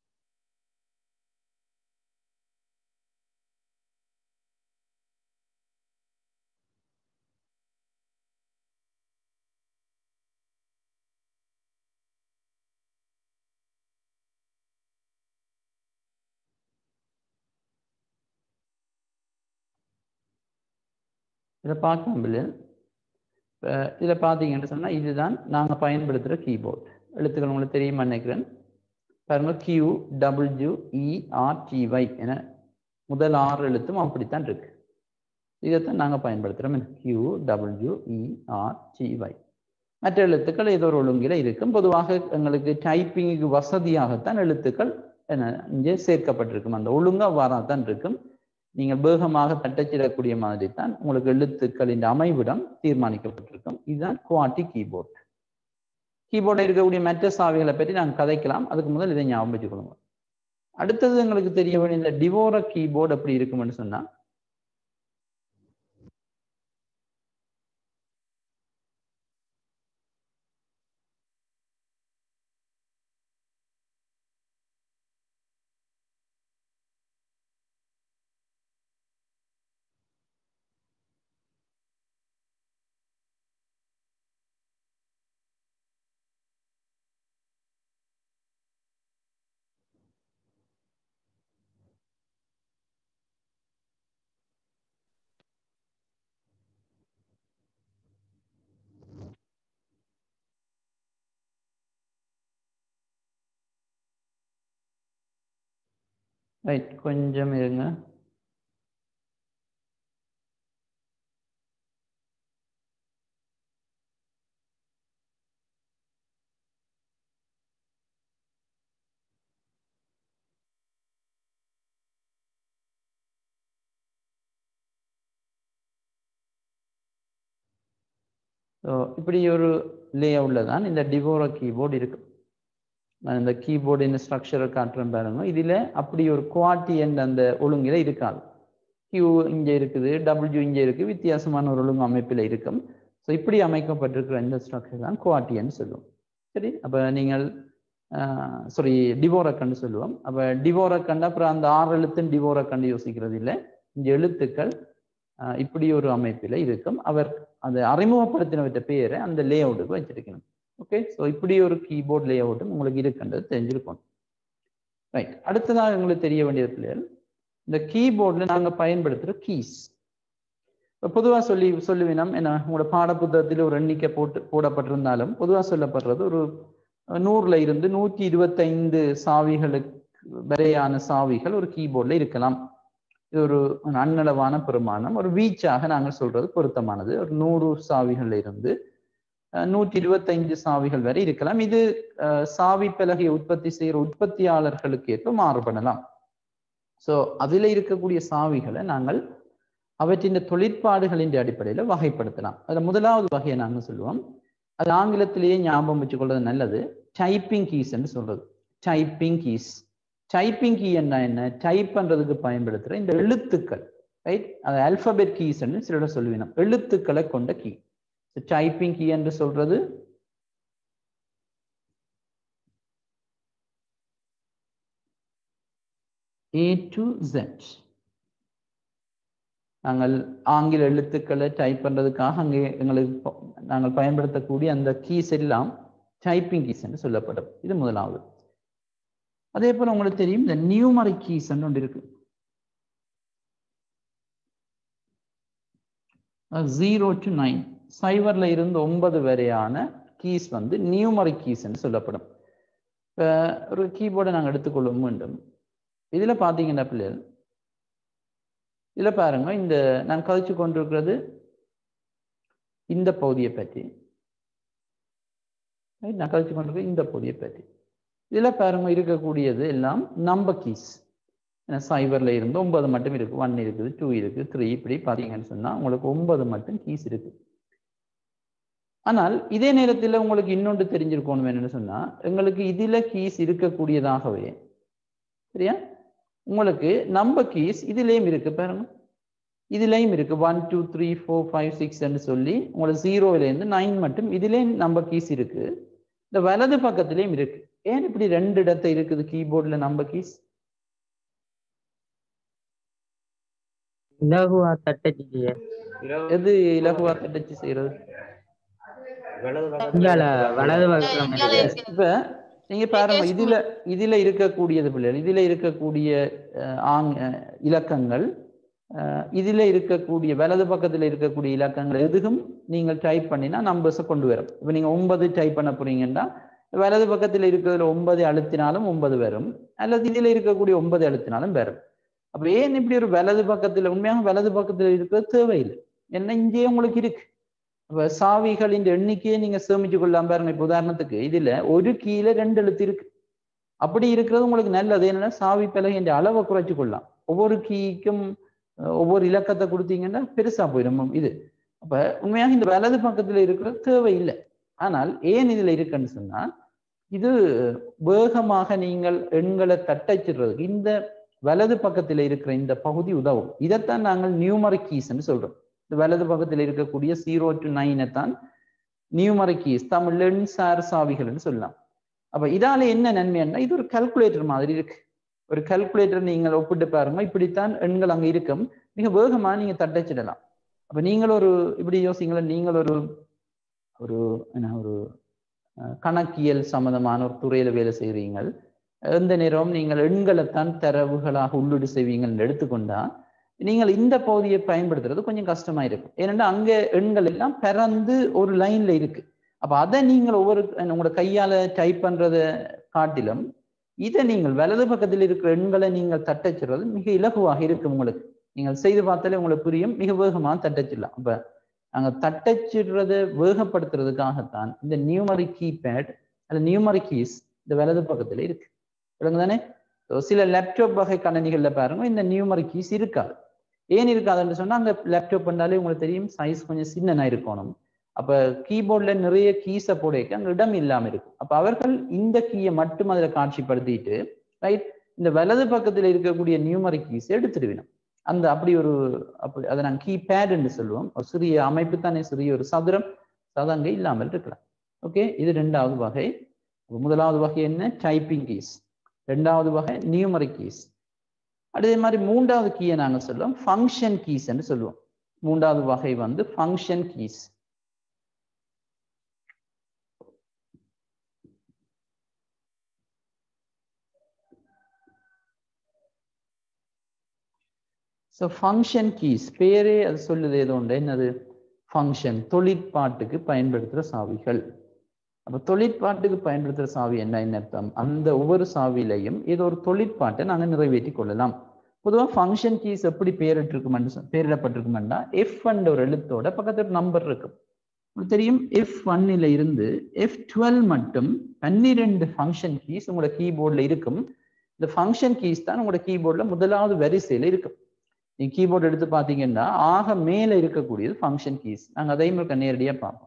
இதை பார்க்கலாம் பிள்ளைகள் இதில் பார்த்தீங்கன்னு சொன்னால் இதுதான் நாங்கள் பயன்படுத்துகிற கீபோர்ட் எழுத்துக்கள் உங்களுக்கு தெரியுமா நினைக்கிறேன் பாருங்க கியூ டபிள்யூ இஆர்டிஒய் என முதல் ஆறு எழுத்தும் அப்படித்தான் இருக்கு இதைத்தான் நாங்கள் பயன்படுத்துகிறோம் கியூ டபிள்யூ இஆர்டிஒய் மற்ற எழுத்துக்கள் ஏதோ ஒரு ஒழுங்கில் இருக்கும் பொதுவாக எங்களுக்கு டைப்பிங்குக்கு வசதியாகத்தான் எழுத்துக்கள் என்ன இங்கே சேர்க்கப்பட்டிருக்கும் அந்த ஒழுங்காக வாராதான் இருக்கும் நீங்கள் வேகமாக தட்டச்சிடக்கூடிய மாதிரி தான் உங்களுக்கு எழுத்துக்களின் அமைவிடம் தீர்மானிக்கப்பட்டிருக்கும் இதுதான் குவாட்டி கீபோர்ட் கீபோர்டில் இருக்கக்கூடிய மற்ற சாவிகளை பற்றி நாங்கள் கதைக்கலாம் அதுக்கு முதல் இதை ஞாபகம் வச்சுக்கொள்ளுங்க அடுத்தது எங்களுக்கு தெரிய வேண்டிய இந்த டிவோர கீபோர்டு எப்படி இருக்கும்னு சொன்னா ரைட் கொஞ்சம் இருங்க ஸோ இப்படி ஒரு லே அவுட்ல தான் இந்த டிவோரா கீபோர்டு இருக்கு நான் இந்த கீபோர்டு இந்த ஸ்ட்ரக்சரை காட்டுறேன் பாருங்க இதில் அப்படி ஒரு குவாட்டி என்ற அந்த ஒழுங்கில் இருக்காது கியூ இங்கே இருக்குது டபிள்யூ இங்கே இருக்குது வித்தியாசமான ஒரு ஒழுங்கு அமைப்பில் இருக்கும் ஸோ இப்படி அமைக்கப்பட்டிருக்கிற இந்த ஸ்ட்ரக்சர் தான் குவாட்டின்னு சொல்லுவோம் சரி அப்போ நீங்கள் சாரி டிவோரக்கன்னு சொல்லுவோம் அப்போ டிவோரக்கண்டு அப்புறம் அந்த ஆறு எழுத்துன்னு டிவோரக்கண்டு யோசிக்கிறது இல்லை இந்த எழுத்துக்கள் இப்படி ஒரு அமைப்பில் இருக்கும் அவர் அதை அறிமுகப்படுத்தினவற்ற பேரை அந்த லே அவுட்டுக்கு வச்சிருக்கணும் ஓகே ஸோ இப்படி ஒரு கீபோர்ட் லே அவுட்டும் உங்களுக்கு இருக்குன்றது தெரிஞ்சிருக்கும் ரைட் அடுத்ததாக உங்களுக்கு தெரிய வேண்டிய பிள்ளைகள் இந்த கீபோர்டில் நாங்கள் பயன்படுத்துகிற கீஸ் இப்போ பொதுவாக சொல்லி சொல்லுவினம் என்ன உங்களோட பாடப்புத்தகத்தில் ஒரு எண்ணிக்கை போட்டு போடப்பட்டிருந்தாலும் பொதுவாக சொல்லப்படுறது ஒரு நூறுல இருந்து நூற்றி இருபத்தைந்து சாவிகளுக்கு வரையான சாவிகள் ஒரு கீபோர்டில் இருக்கலாம் இது ஒரு அன்னளவான பெருமானம் ஒரு வீச்சாக நாங்கள் சொல்றது பொருத்தமானது ஒரு நூறு சாவிகள்ல இருந்து நூற்றி இருபத்தைந்து சாவிகள் வரை இருக்கலாம் இது சாவி பலகையை உற்பத்தி செய்கிற உற்பத்தியாளர்களுக்கு ஏற்ப மாறுபடலாம் ஸோ அதில் இருக்கக்கூடிய சாவிகளை நாங்கள் அவற்றின் தொழிற்பாடுகளின் அடிப்படையில் வகைப்படுத்தலாம் அதில் முதலாவது வகையை நாங்கள் சொல்லுவோம் அது ஆங்கிலத்திலேயே ஞாபகம் வச்சுக்கொள்வது நல்லது டைப்பிங் கீஸ் என்று சொல்றது டைப்பிங் கீஸ் டைப்பிங் கீ என்ன என்ன டைப் பண்றதுக்கு பயன்படுத்துகிற இந்த எழுத்துக்கள் ரைட் அது அல்பபெட் கீஸ் என்று சிலர் சொல்லுவினோம் எழுத்துக்களை கொண்ட கீ டைப்பிங் கீ என்று சொல்றது ஏ டு ஜெட் நாங்கள் ஆங்கில எழுத்துக்களை டைப் பண்றதுக்காக அங்கே எங்களுக்கு நாங்கள் பயன்படுத்தக்கூடிய அந்த கீஸ் எல்லாம் டைப்பிங் கீஸ் என்று சொல்லப்படும் இது முதலாவது அதே போல உங்களுக்கு தெரியும் இந்த நியூமரிக் கீஸ் ஒன்று இருக்கு ஜீரோ டு நைன் சைவர்ல இருந்து ஒன்பது வரையான கீஸ் வந்து நியூமரிக் கீஸ் என்று சொல்லப்படும் இப்போ ஒரு கீபோர்டை நாங்கள் எடுத்துக்கொள்ள வேண்டும் இதில் பார்த்தீங்கன்னா பிள்ளைகள் இதில் பாருங்க இந்த நான் கழிச்சு கொண்டிருக்கிறது இந்த பகுதியை பற்றி நான் கழிச்சு கொண்டிருக்க இந்த பகுதியை பற்றி இதில் பாருங்க இருக்கக்கூடியது எல்லாம் நம்பர் கீஸ் சைபரில் இருந்து ஒன்பது மட்டும் இருக்குது ஒன் இருக்குது டூ இருக்குது த்ரீ இப்படி பார்த்தீங்கன்னு சொன்னால் உங்களுக்கு ஒன்பது மட்டும் கீஸ் இருக்குது ஆனால் இதே நேரத்தில் உங்களுக்கு இன்னொன்று தெரிஞ்சிருக்கணும் என்னன்னு சொன்னால் எங்களுக்கு இதில் கீஸ் இருக்கக்கூடியதாகவே சரியா உங்களுக்கு நம்பர் கீஸ் இதுலேயும் இருக்கு பாருங்க இதுலேயும் இருக்கு one two three four five சிக்ஸ்ன்னு சொல்லி உங்களுக்கு ஜீரோவிலேருந்து நைன் மட்டும் இதுலேயும் நம்பர் கீஸ் இருக்கு இந்த வலது பக்கத்துலேயும் இருக்கு ஏன் இப்படி ரெண்டு இடத்த இருக்குது கீபோர்டில் நம்பர் கீஸ் இலகுவா தட்டச்சு எது இலகுவா தட்டச்சு செய்யறது இங்கால வலது பக்கம் இருக்கு. இப்ப நீங்க பாருங்க இதுல இதுல இருக்கக்கூடியது பிள்ளைகள் இதுல இருக்கக்கூடிய அஹ், ஆங் அஹ், இலக்கங்கள் அஹ், இதுல இருக்கக்கூடிய வலது பக்கத்துல இருக்கக்கூடிய இலக்கங்கள் எதுவும் நீங்கள் டைப் பண்ணினா நம்பர்ஸை கொண்டு வரும் இப்ப நீங்க ஒன்பது டைப் பண்ண போறீங்கன்னா வலது பக்கத்துல இருக்கிறதுல ஒன்பது அழுத்தினாலும் ஒன்பது வரும் அல்லது இதுல இருக்கக்கூடிய ஒன்பது அழுத்தினாலும் வரும் அப்ப ஏன் இப்படி ஒரு வலது பக்கத்துல உண்மையாக வலது பக்கத்துல இருக்கிறது தேவையில்லை என்ன இங்கேயே உங்களுக்கு இருக்கு அப்ப சாவிகளின் எண்ணிக்கையை நீங்க சேமிச்சு கொள்ளாம பாருங்க இப்ப உதாரணத்துக்கு இதுல ஒரு கீழே ரெண்டு எழுத்து இருக்கு அப்படி இருக்கிறது உங்களுக்கு நல்லது என்னன்னா சாவி பலகையின் அளவை குறைச்சு கொள்ளலாம் ஒவ்வொரு கீக்கும் அஹ், ஒவ்வொரு இலக்கத்தை கொடுத்தீங்கன்னா பெருசா போயிடும் இது அப்ப உண்மையாக இந்த வலது பக்கத்துல இருக்கிறது தேவையில்லை ஆனால் ஏன் இதுல இருக்குன்னு சொன்னா இது வேகமாக நீங்கள் எண்களை தட்டச்சிடுறதுக்கு இந்த வலது பக்கத்துல இருக்கிற இந்த பகுதி உதவும் இதைத்தான் நாங்கள் நியூமரிக் கீஸ்ன்னு சொல்றோம் இந்த வலது பக்கத்தில் இருக்கக்கூடிய ஜீரோ டு நைனை தான் நியூமரிக் கீஸ் தமிழ் எண் சார் சாவிகள்னு சொல்லலாம் அப்ப இதால என்ன நன்மைன்னா இது ஒரு கல்குலேட்டர் மாதிரி இருக்கு ஒரு கல்குலேட்டர் நீங்கள் ஒப்பிட்டு பாருங்க இப்படித்தான் எண்கள் அங்க இருக்கும் மிக வேகமா நீங்க தட்டச்சிடலாம் அப்ப நீங்கள் ஒரு இப்படி யோசிங்களேன் நீங்கள் ஒரு ஒரு என்ன ஒரு அஹ், கணக்கியல் சம்பந்தமான ஒரு துறையில வேலை செய்கிறீங்கள் எந்த நேரம் நீங்கள் எண்களைத்தான் தரவுகளாக உள்ளீடு செய்வீங்கன்னு எடுத்துக்கொண்டா நீங்கள் இந்த பகுதியை பயன்படுத்துறது கொஞ்சம் கஷ்டமா இருக்கும் ஏனென்றால் அங்க எண்கள் எல்லாம் பிறந்து ஒரு லைன்ல இருக்கு அப்ப அதை நீங்கள் ஒவ்வொரு உங்களோட கையால டைப் பண்றத காட்டிலும் இதை நீங்கள் வலது பக்கத்தில் இருக்கிற எண்களை நீங்கள் தட்டச்சிடுறது மிக இலகுவாக இருக்கும் உங்களுக்கு நீங்கள் செய்து பார்த்தாலே உங்களுக்கு புரியும் மிக வேகமாக தட்டச்சிடலாம் அப்ப நாங்க தட்டச்சிடுறதை வேகப்படுத்துறதுக்காகத்தான் இந்த நியூமரிக் கீபேட் அல்ல நியூமரிக் கீஸ் இந்த வலது பக்கத்துல இருக்கு விளங்கு தானே So, சில லேப்டாப் வகை கணினிகள்ல பாருங்க இந்த நியூமரிக் கீஸ் இருக்காது ஏன் இருக்காதுன்னு சொன்னா அங்க லேப்டாப் பண்ணாலே உங்களுக்கு தெரியும் சைஸ் கொஞ்சம் சின்னனா இருக்கணும் அப்ப கீபோர்ட்ல நிறைய கீஸை போடைக்க அங்க இடம் இல்லாம இருக்கும் அப்ப அவர்கள் இந்த கீயை மட்டும் அதுல காட்சிப்படுத்திட்டு ரைட் இந்த வலது பக்கத்துல இருக்கக்கூடிய நியூமரிக் கீஸ் எடுத்துடுவினோம் அந்த அப்படி ஒரு அப்படி அதை நாங்கள் கீபேட்னு சொல்லுவோம் ஒரு சிறிய அமைப்பு தானே சிறிய ஒரு சதுரம் அது அங்கே இல்லாமல் இருக்கலாம் ஓகே இது ரெண்டாவது வகை முதலாவது வகை என்ன டைப்பிங் கீஸ் ரெண்டாவது வகை நியூமரிக் கீஸ் அதே மாதிரி மூன்றாவது கீயை நாங்க சொல்லுவோம் ஃபங்க்ஷன் கீஸ் என்று சொல்லுவோம் மூன்றாவது வகை வந்து function keys so function keys பேரே அது சொல்லுது ஏதோ உண்டு என்னது ஃபங்க்ஷன் தொழிற்பாட்டுக்கு பயன்படுத்துகிற சாவிகள் அப்ப தொழிற்பாட்டுக்கு பயன்படுத்துற சாவி என்ன என்ன அர்த்தம் அந்த ஒவ்வொரு சாவிலையும் ஏதோ ஒரு தொழிற்பாட்டை நாங்க நிறைவேற்றி கொள்ளலாம் பொதுவா ஃபங்க்ஷன் கீஸ் எப்படி பேரிட்டிருக்குமென்று சொ- பேரிடப்பட்டிருக்குமெண்டா எஃப் என்ற ஒரு எழுத்தோட பக்கத்துல ஒரு நம்பர் இருக்கும் உங்களுக்கு தெரியும் எஃப் ஒன்னில இருந்து எஃப் டுவெல் மட்டும் பன்னிரெண்டு ஃபங்க்ஷன் கீஸ் உங்களோட கீபோர்ட்ல இருக்கும் இந்த ஃபங்க்ஷன் கீஸ் தான் உங்களோட கீபோர்ட்ல முதலாவது வரிசையில இருக்கும் நீங்க கீபோர்டு எடுத்து பாத்தீங்கன்னா ஆக மேல இருக்கக்கூடியது ஃபங்க்ஷன் கீஸ் நாங்க அதையும் இருக்க நேரடியா பார்ப்போம்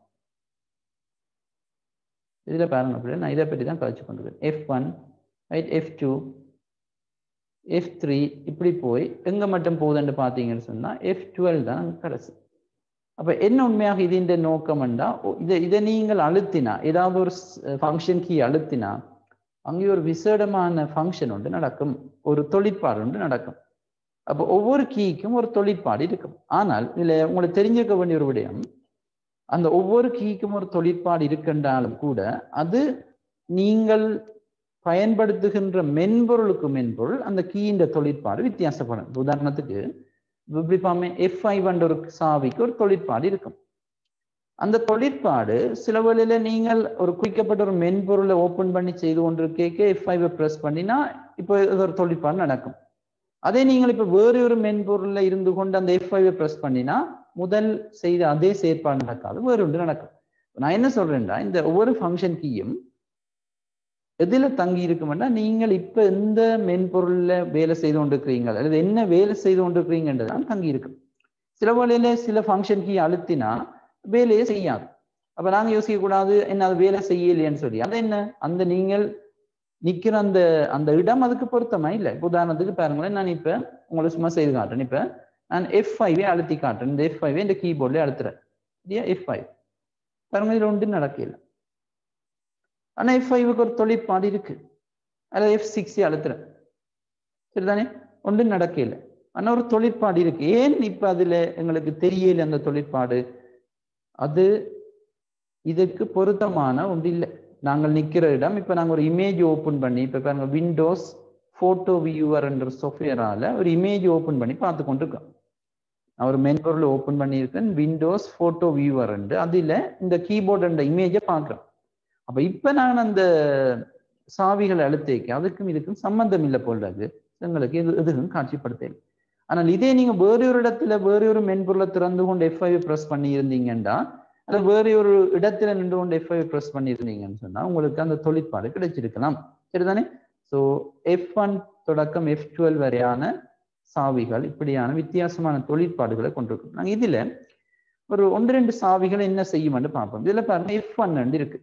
இதுல பாருங்க அப்படியே நான் இதை பற்றி தான் கழிச்சு கொண்டிருக்கேன் F one right F two F three இப்படி போய் எங்க மட்டும் போகுதுன்னு பார்த்தீங்கன்னு சொன்னா எஃப் டுவெல் தான் அங்க கடைசி அப்ப என்ன உண்மையாக இதுன்ற நோக்கம்ண்டா இதை இதை நீங்கள் அழுத்தினா ஏதாவது ஒரு ஃபங்க்ஷன் கீ அழுத்தினா அங்கே ஒரு விசேடமான ஃபங்க்ஷன் ஒன்று நடக்கும் ஒரு தொழிற்பாடு ஒன்று நடக்கும் அப்போ ஒவ்வொரு கீக்கும் ஒரு தொழிற்பாடு இருக்கும் ஆனால் இதுல உங்களுக்கு தெரிஞ்சிருக்க வேண்டிய ஒரு விடயம் அந்த ஒவ்வொரு கீக்கும் ஒரு தொழிற்பாடு இருக்கின்றாலும் கூட அது நீங்கள் பயன்படுத்துகின்ற மென்பொருளுக்கு மென்பொருள் அந்த கீயின் தொழிற்பாடு வித்தியாசப்படும் இப்ப உதாரணத்துக்கு இப்படி பாமே எஃப் ஐ ஒரு சாவிக்கு ஒரு தொழிற்பாடு இருக்கும் அந்த தொழிற்பாடு சில வேளையில நீங்கள் ஒரு குறிக்கப்பட்ட ஒரு மென்பொருளை ஓபன் பண்ணி செய்து கொண்டிருக்கேக்க எஃப் ஐவை ப்ரெஸ் பண்ணினா இப்போ இது ஒரு தொழிற்பாடு நடக்கும் அதே நீங்கள் இப்ப வேறு ஒரு மென்பொருள்ல இருந்து கொண்டு அந்த எஃப் ஐவை ப்ரெஸ் பண்ணினா முதல் செய்த அதே செயற்பாடு நடக்காது வேறு ஒன்று நடக்கும் நான் என்ன சொல்றேன்டா இந்த ஒவ்வொரு ஃபங்க்ஷன் கீயும் எதுல தங்கி இருக்குமென்னா நீங்கள் இப்ப எந்த மென்பொருள்ல வேலை செய்து கொண்டிருக்கிறீங்க அல்லது என்ன வேலை செய்து கொண்டிருக்கிறீங்கன்றதான் தங்கி இருக்கும் சில வேளையில சில ஃபங்க்ஷன் கீ அழுத்தினா வேலையே செய்யாது அப்ப நாங்க யோசிக்க கூடாது என்ன அது வேலை செய்யலையேன்னு சொல்லி அது என்ன அந்த நீங்கள் நிக்கிற அந்த அந்த இடம் அதுக்கு பொருத்தமா இல்லை இப்ப உதாரணத்துக்கு பாருங்களேன் நான் இப்ப உங்களுக்கு சும்மா செய்து காட்டுறேன் இப்ப நான் எஃப் ஃபைவே அழுத்தி காட்டுறேன் இந்த எஃப் ஃபைவே இந்த கீபோர்ட்ல அழுத்துறேன் இல்லையா எஃப் ஃபைவ் பாருங்க இதுல ஒன்றும் நடக்கல ஆனா எஃப் ஃபைவுக்கு ஒரு தொழிற்பாடு இருக்கு அதில் எஃப் சிக்ஸே அழுத்துறேன் சரிதானே ஒன்றும் நடக்கல ஆனா ஒரு தொழிற்பாடு இருக்கு ஏன் இப்ப அதுல எங்களுக்கு தெரியல அந்த தொழிற்பாடு அது இதுக்கு பொருத்தமான ஒன்று இல்லை நாங்கள் நிக்கிற இடம் இப்ப நாங்க ஒரு இமேஜ் ஓபன் பண்ணி இப்ப பாருங்க விண்டோஸ் போட்டோ வியூவர் என்ற சாஃப்ட்வேரால ஒரு இமேஜ் ஓபன் பண்ணி பார்த்து கொண்டிருக்கோம் நான் ஒரு மென்பொருள் ஓபன் பண்ணியிருக்கேன் விண்டோஸ் போட்டோ வியூவர் அதுல இந்த கீபோர்டு என்ற இமேஜை பார்க்குறேன் அப்ப இப்ப நான் அந்த சாவிகளை அழுத்தேக்க அதுக்கும் இதுக்கும் சம்பந்தம் இல்லை போல்றது எங்களுக்கு இது எதுவும் காட்சிப்படுத்தல ஆனால் இதே நீங்க வேறு ஒரு இடத்துல வேறு ஒரு மென்பொருளை திறந்து கொண்டு எஃப் ஐ ப்ரெஸ் பண்ணி இருந்தீங்கன்னா அல்லது வேறு ஒரு இடத்துல நின்று கொண்டு எஃப் ஐ ப்ரெஸ் பண்ணி இருந்தீங்கன்னு சொன்னா உங்களுக்கு அந்த தொழிற்பாடு கிடைச்சிருக்கலாம் சரிதானே ஸோ எஃப் ஒன் தொடக்கம் எஃப் டுவெல் வரையான சாவிகள் இப்படியான வித்தியாசமான தொழிற்பாடுகளை கொண்டிருக்கும் நாங்க இதுல ஒரு ஒன்று ரெண்டு சாவிகள் என்ன செய்யும்னு பார்ப்போம் இதுல பாருங்க எஃப் ஒன் இருக்கு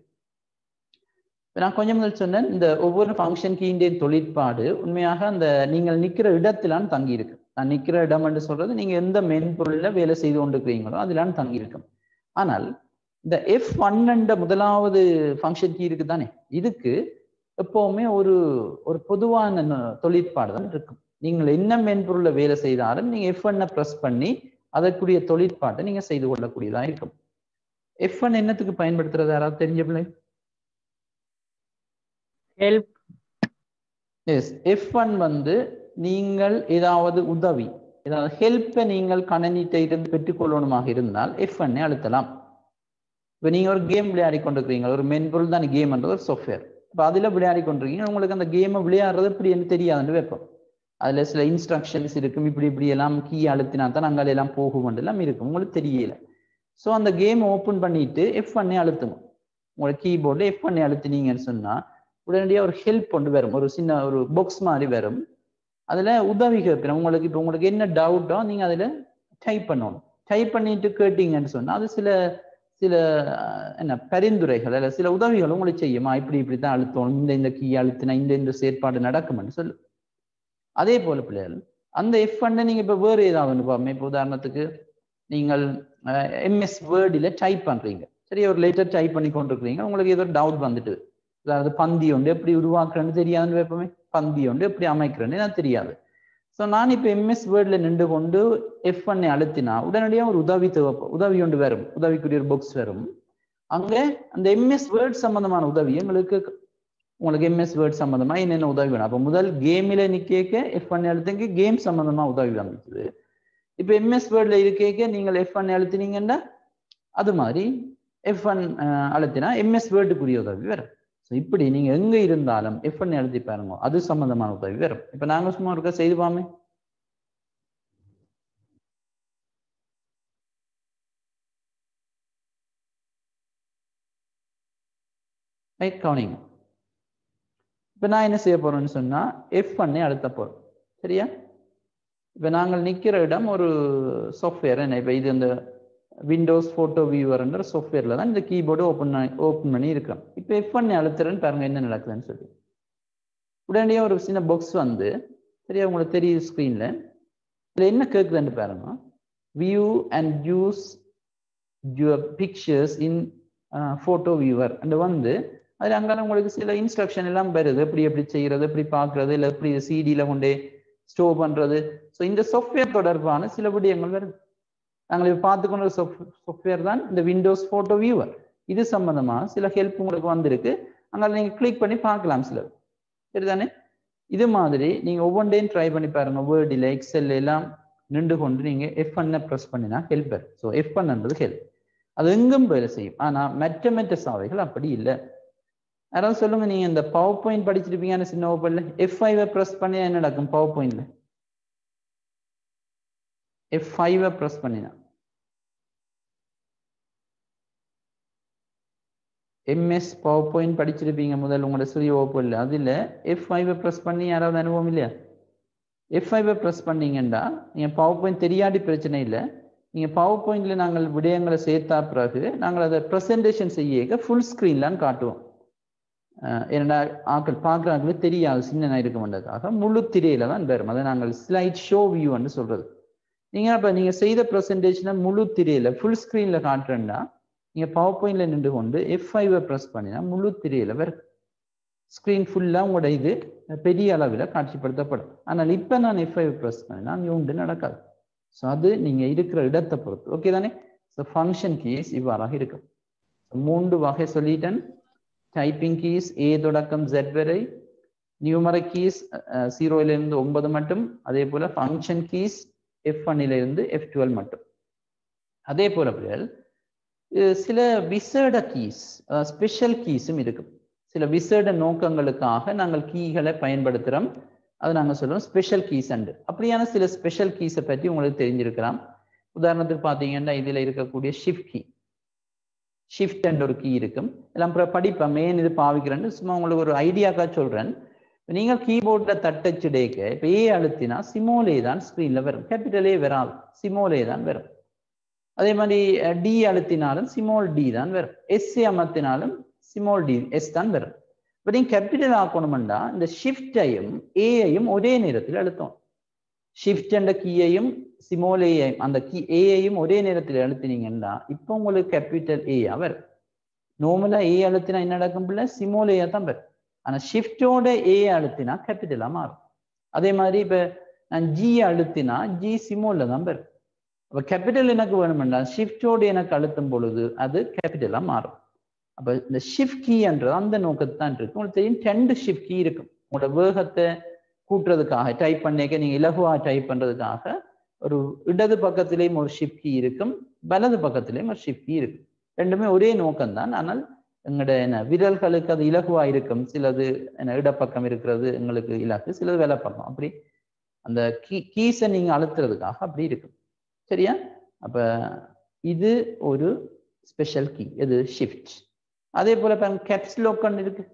நான் கொஞ்சம் முதல் சொன்னேன் இந்த ஒவ்வொரு ஃபங்க்ஷன் கீண்டின் தொழிற்பாடு உண்மையாக அந்த நீங்கள் நிக்கிற இடத்திலான் தங்கி இருக்கு நான் நிக்கிற இடம் என்று சொல்றது நீங்க எந்த மென்பொருள்ல வேலை செய்து கொண்டிருக்கிறீங்களோ அதிலான் தங்கி இருக்கும் ஆனால் இந்த எஃப் ஒன்ன்ற முதலாவது ஃபங்க்ஷன் கீ இருக்கு தானே இதுக்கு எப்பவுமே ஒரு ஒரு பொதுவான தொழிற்பாடு தான் இருக்கும் நீங்கள் என்ன மென்பொருள்ல வேலை செய்தாலும் நீங்க எஃப் ஒன்னை ப்ரெஸ் பண்ணி அதற்குரிய தொழிற்பாட்டை நீங்க செய்து கொள்ளக்கூடியதா இருக்கும் எஃப் ஒன் என்னத்துக்கு பயன்படுத்துறது யாராவது தெரிஞ்ச பிள்ளை ஹெல்ப் எஸ் எஃப் ஒன் வந்து நீங்கள் ஏதாவது உதவி ஏதாவது ஹெல்ப்பை நீங்கள் கணனிட்ட இருந்து பெற்றுக்கொள்ளணுமாக இருந்தால் எஃப் ஒன்னை அழுத்தலாம் இப்போ நீங்க ஒரு கேம் விளையாடி கொண்டிருக்கிறீங்க ஒரு மென்பொருள் தான் கேம்ன்றது ஒரு சாஃப்ட்வேர் இப்போ அதில் விளையாடி கொண்டிருக்கீங்க உங்களுக்கு அந்த கேமை விளையாடுறது இப்படின்னு தெரியாதுன்னு வைப்போம் அதில் சில இன்ஸ்ட்ரக்ஷன்ஸ் இருக்கும் இப்படி இப்படி எல்லாம் கீ அழுத்தினா தான் அங்கே எல்லாம் போகும் எல்லாம் இருக்கும் உங்களுக்கு தெரியல ஸோ அந்த கேம் ஓப்பன் பண்ணிட்டு எஃப் ஒன்னே அழுத்துங்க உங்களோட கீபோர்டில் எஃப் ஒன்னே அழுத்தினீங்கன்னு சொன்னா உடனடியாக ஒரு ஹெல்ப் கொண்டு வரும் ஒரு சின்ன ஒரு பாக்ஸ் மாதிரி வரும் அதில் உதவி கேட்குறேன் உங்களுக்கு இப்போ உங்களுக்கு என்ன டவுட்டோ நீங்கள் அதில் டைப் பண்ணணும் டைப் பண்ணிட்டு கேட்டீங்கன்னு சொன்னால் அது சில சில என்ன பரிந்துரைகள் அல்ல சில உதவிகள் உங்களுக்கு செய்யுமா இப்படி இப்படி தான் அழுத்தணும் இந்த இந்த கீ அழுத்தினா இந்த இந்த செயற்பாடு நடக்கும்னு சொல்லு அதே போல பிள்ளைகள் அந்த எஃப் ஃபண்டை நீங்கள் இப்போ வேறு ஏதாவது பாருங்க இப்போ உதாரணத்துக்கு நீங்கள் எம்எஸ் வேர்டில் டைப் பண்ணுறீங்க சரி ஒரு லேட்டர் டைப் பண்ணி கொண்டிருக்கிறீங்க உங்களுக்கு ஏதோ டவுட் வந்துட்டு அதாவது பந்தி ஒன்று எப்படி உருவாக்குறேன்னு தெரியாதுன்னு வைப்போமே பந்தி ஒன்று எப்படி அமைக்கிறேன்னு எனக்கு தெரியாது ஸோ நான் இப்போ எம்எஸ் வேர்டில் நின்று கொண்டு எஃப் பண்ணை அழுத்தினா உடனடியாக ஒரு உதவி தேவைப்போ உதவி ஒன்று வரும் உதவிக்குரிய ஒரு பாக்ஸ் வரும் அங்கே அந்த எம்எஸ் வேர்ட் சம்பந்தமான உதவி எங்களுக்கு உங்களுக்கு எம்எஸ் வேர்ட் சம்பந்தமா என்னென்ன உதவி வேணும் அப்போ முதல் கேமில் நிற்க எஃப் பண்ணி அழுத்தங்க கேம் சம்பந்தமா உதவி வந்துச்சு இப்போ எம்எஸ் வேர்டில் இருக்கேக்க நீங்கள் எஃப் பண்ணி அழுத்தினீங்கன்னா அது மாதிரி எஃப் ஒன் அழுத்தினா எம்எஸ் வேர்டுக்குரிய உதவி வரும் ஸோ இப்படி நீங்க எங்க இருந்தாலும் எஃப் ஒன் அழுத்தி பாருங்க அது சம்பந்தமான உதவி வரும் இப்ப நாங்க சும்மா இருக்க செய்து பாமே ரைட் கவுனிங் இப்போ நான் என்ன செய்ய போறேன்னு சொன்னா எஃப் பண்ணி அழுத்த போறோம் சரியா இப்போ நாங்கள் நிற்கிற இடம் ஒரு சாஃப்ட்வேர் என்ன இப்போ இது இந்த விண்டோஸ் ஃபோட்டோ வியூவர்ன்ற சாஃப்ட்வேரில் தான் இந்த கீபோர்டு ஓப்பன் பண்ணி ஓப்பன் பண்ணி இருக்கிறோம் இப்போ எஃப் பண்ணி அழுத்துறேன்னு பாருங்க என்ன நடக்குதுன்னு சொல்லி உடனடியாக ஒரு சின்ன பாக்ஸ் வந்து சரியா உங்களுக்கு தெரியுது ஸ்க்ரீனில் இதில் என்ன கேட்குதுன்னு பாருங்க view and use your pictures in photo viewer and வந்து அதில் அங்கே உங்களுக்கு சில இன்ஸ்ட்ரக்ஷன் எல்லாம் வருது எப்படி எப்படி செய்யறது எப்படி பார்க்கறது இல்லை எப்படி சிடியில் கொண்டே ஸ்டோர் பண்ணுறது ஸோ இந்த சாஃப்ட்வேர் தொடர்பான சில விடயங்கள் வருது நாங்கள் இப்போ பார்த்து கொண்ட சாஃப்ட்வேர் தான் இந்த விண்டோஸ் ஃபோட்டோ வியூவர் இது சம்பந்தமாக சில ஹெல்ப் உங்களுக்கு வந்திருக்கு அங்கே நீங்கள் கிளிக் பண்ணி பார்க்கலாம் சில சரிதானே இது மாதிரி நீங்கள் ஒவ்வொன்றையும் ட்ரை பண்ணி பாருங்க வேர்டில் எக்ஸல் எல்லாம் நின்று கொண்டு நீங்கள் எஃப் பண்ண ப்ரெஸ் பண்ணினா ஹெல்ப் வரும் ஸோ எஃப் பண்ணன்றது ஹெல்ப் அது எங்கும் வேலை செய்யும் ஆனால் மற்ற மற்ற சாவைகள் அப்படி இல்லை யாராவது சொல்லுங்க நீங்க இந்த பவர் பாயிண்ட் படிச்சிருப்பீங்கன்னு சின்ன ஓப்பன்ல எஃப் ஃபைவ் ப்ரெஸ் பண்ணி என்ன நடக்கும் பவர் பாயிண்ட்ல எஃப் ஃபைவ் ப்ரெஸ் பண்ணினா எம்எஸ் பவர் பாயிண்ட் படிச்சிருப்பீங்க முதல் உங்களோட சுய ஓப்பன்ல அதுல எஃப் ஃபைவ் ப்ரெஸ் பண்ணி யாராவது அனுபவம் இல்லையா எஃப் ஃபைவ் ப்ரெஸ் பண்ணீங்கன்னா நீங்க பவர் பாயிண்ட் தெரியாடி பிரச்சனை இல்லை நீங்க பவர் பாயிண்ட்ல நாங்கள் விடயங்களை சேர்த்தா பிறகு நாங்கள் அதை ப்ரெசன்டேஷன் செய்ய ஃபுல் ஸ்க்ரீன்லான்னு காட்டுவோம் என்னடா ஆக்கள் பார்க்குறாங்களுக்கு தெரியாது சின்ன இருக்க மாட்டதுக்காக முழு திரையில தான் வரும் அதை நாங்கள் ஸ்லைட் ஷோ வியூன்னு சொல்றது நீங்க அப்ப நீங்க செய்த ப்ரெசன்டேஷனை முழு திரையில ஃபுல் ஸ்க்ரீன்ல காட்டுறேன்னா நீங்க பவர் பாயிண்ட்ல நின்று கொண்டு எஃப் ஃபைவ் ப்ரெஸ் பண்ணினா முழு திரையில வரும் ஸ்க்ரீன் ஃபுல்லா உங்களோட இது பெரிய அளவில் காட்சிப்படுத்தப்படும் ஆனால் இப்போ நான் எஃப் ஃபைவ் ப்ரெஸ் பண்ணினா அங்கே உண்டு நடக்காது ஸோ அது நீங்க இருக்கிற இடத்தை பொறுத்து ஓகே தானே ஸோ ஃபங்க்ஷன் கீஸ் இவ்வாறாக இருக்கும் மூன்று வகை சொல்லிட்டேன் டைப்பிங் கீஸ் ஏ தொடக்கம் ஜெட் வரை நியூமரிக் கீஸ் ஜீரோயிலிருந்து ஒன்பது மட்டும் அதே போல ஃபங்க்ஷன் கீஸ் எஃப் ஒன்னிலிருந்து எஃப் டுவெல் மட்டும் அதே போல பிள்ளைகள் சில விசேட கீஸ் ஸ்பெஷல் கீஸும் இருக்கும் சில விசேட நோக்கங்களுக்காக நாங்கள் கீகளை பயன்படுத்துகிறோம் அது நாங்கள் சொல்லுவோம் ஸ்பெஷல் கீஸ் அண்டு அப்படியான சில ஸ்பெஷல் கீஸை பற்றி உங்களுக்கு தெரிஞ்சிருக்கலாம் உதாரணத்துக்கு பார்த்தீங்கன்னா இதில் இருக்கக்கூடிய ஷிஃப்ட் கீ ஷிஃப்ட் அண்ட் ஒரு கீ இருக்கும் எல்லாம் அப்புறம் படிப்பேன் மெயின் இது பாவிக்கிறேன்னு சும்மா உங்களுக்கு ஒரு ஐடியாக்கா சொல்றேன் நீங்கள் கீபோர்டில் தட்டச்சுடேக்க இப்போ ஏ அழுத்தினா சிமோலே தான் ஸ்க்ரீனில் வரும் கேபிட்டலே வராது சிமோலே தான் வரும் அதே மாதிரி டி அழுத்தினாலும் சிமோல் டி தான் வரும் எஸ் அமர்த்தினாலும் சிமோல் டி எஸ் தான் வரும் இப்போ நீங்கள் கேபிட்டல் ஆக்கணும்னா இந்த ஷிஃப்டையும் ஏயையும் ஒரே நேரத்தில் அழுத்தம் ஷிஃப்ட் என்ற கீயையும் சிமோல் ஏஐயும் அந்த கீ ஏஐயும் ஒரே நேரத்தில் அழுத்தினீங்கன்னா இப்போ உங்களுக்கு கேபிட்டல் ஏயா வரும் நார்மலா ஏ அழுத்தினா என்ன நடக்கும் பிள்ளை சிமோல் ஏயா தான் வரும் ஆனா ஷிஃப்டோட ஏ அழுத்தினா கேபிட்டலா மாறும் அதே மாதிரி இப்ப நான் ஜி அழுத்தினா ஜி சிமோல்ல தான் வரும் அப்ப கேபிட்டல் எனக்கு வேணும்னா ஷிஃப்டோடு எனக்கு அழுத்தும் பொழுது அது கேபிட்டலா மாறும் அப்ப இந்த ஷிஃப்ட் கீ என்றது அந்த நோக்கத்து தான் இருக்கு உங்களுக்கு தெரியும் ரெண்டு ஷிஃப்ட் கீ இருக்கும் உங்களோட வேகத்தை கூட்டுறதுக்காக டைப் பண்ணிக்க நீங்க இலகுவா டைப் பண்றதுக்காக ஒரு இடது பக்கத்திலேயும் ஒரு ஷிஃப்ட் கீ இருக்கும் வலது பக்கத்திலேயும் ஒரு ஷிஃப்ட் கீ இருக்கும் ரெண்டுமே ஒரே நோக்கம் தான் ஆனால் எங்களோட என்ன விரல்களுக்கு அது இலகுவா இருக்கும் சிலது என்ன இடப்பக்கம் இருக்கிறது எங்களுக்கு இலகு சிலது வலப்பக்கம் அப்படி அந்த கீ கீஸை நீங்க அழுத்துறதுக்காக அப்படி இருக்கும் சரியா அப்ப இது ஒரு ஸ்பெஷல் கீ இது ஷிஃப்ட் அதே போல கேப்ஸ் லோக்கன் இருக்கு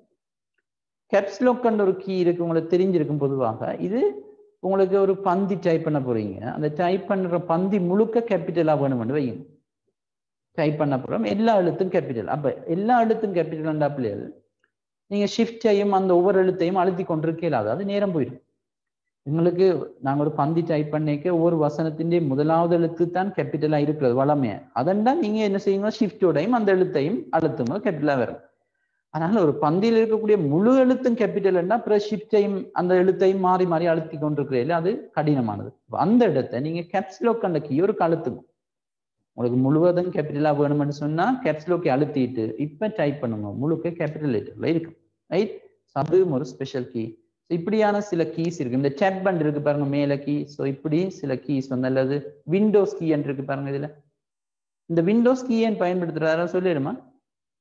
கேப்ஸ் லோக்கன் ஒரு கீ இருக்கு உங்களுக்கு தெரிஞ்சிருக்கும் பொதுவாக இது உங்களுக்கு ஒரு பந்தி டைப் பண்ண போறீங்க அந்த டைப் பண்ற பந்தி முழுக்க கேபிட்டலா வேணும்னு வையும் டைப் பண்ண போறோம் எல்லா எழுத்தும் கேபிட்டல் அப்ப எல்லா எழுத்தும் கேபிட்டல் பிள்ளைகள் நீங்க ஷிஃப்டையும் அந்த ஒவ்வொரு எழுத்தையும் அழுத்தி கொண்டிருக்கல அதாவது நேரம் போயிடும் எங்களுக்கு நாங்க ஒரு பந்தி டைப் பண்ணிக்க ஒவ்வொரு வசனத்தின் முதலாவது எழுத்து தான் கேபிட்டலா இருக்கிறது வளமையா அதண்டா நீங்க என்ன செய்யுங்க ஷிஃப்டோடையும் அந்த எழுத்தையும் அழுத்தும் கேபிட்டலா வரும் அதனால ஒரு பந்தியில் இருக்கக்கூடிய முழு எழுத்தும் கேபிட்டல்னா அப்புறம் ஷிஃப்டையும் அந்த எழுத்தையும் மாறி மாறி அழுத்தி கொண்டிருக்கிறீங்களா அது கடினமானது அந்த இடத்த நீங்க கேப்ஸ்லோக் அந்த கீ ஒரு அழுத்துங்க உங்களுக்கு முழுவதும் கேபிட்டலா வேணும்னு சொன்னா கேப்ஸ்லோக்கை அழுத்திட்டு இப்ப டைப் பண்ணுங்க முழுக்க கேபிட்டல் லெட்டர்ல இருக்கும் ரைட் அதுவும் ஒரு ஸ்பெஷல் கீ இப்படியான சில கீஸ் இருக்கு இந்த டேப் பண்ட் இருக்கு பாருங்க மேல கீ ஸோ இப்படி சில கீஸ் வந்து அல்லது விண்டோஸ் கீ இருக்கு பாருங்க இதுல இந்த விண்டோஸ் கீ ஏன் பயன்படுத்துறாரா சொல்லிடுமா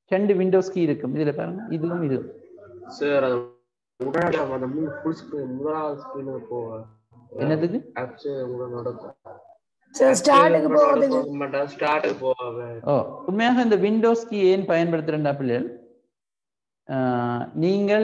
ரெண்டு விண்டோஸ் கீ இருக்கும் இதுல பாருங்க இதுவும் இது சார் அது உடனடியாக அந்த மூணு ஃபுல் ஸ்க்ரீன் முதலாவது ஸ்க்ரீனுக்கு போக என்னதுக்கு ஆப்ஸ் கூட நடக்கும் சார் ஸ்டார்ட்டுக்கு போகிறதுக்கு மாட்டேன் ஸ்டார்ட்டுக்கு போகாம ஓ உண்மையாக இந்த விண்டோஸ் கீ ஏன் பயன்படுத்துறேன்டா பிள்ளைகள் ஆஹ், நீங்கள்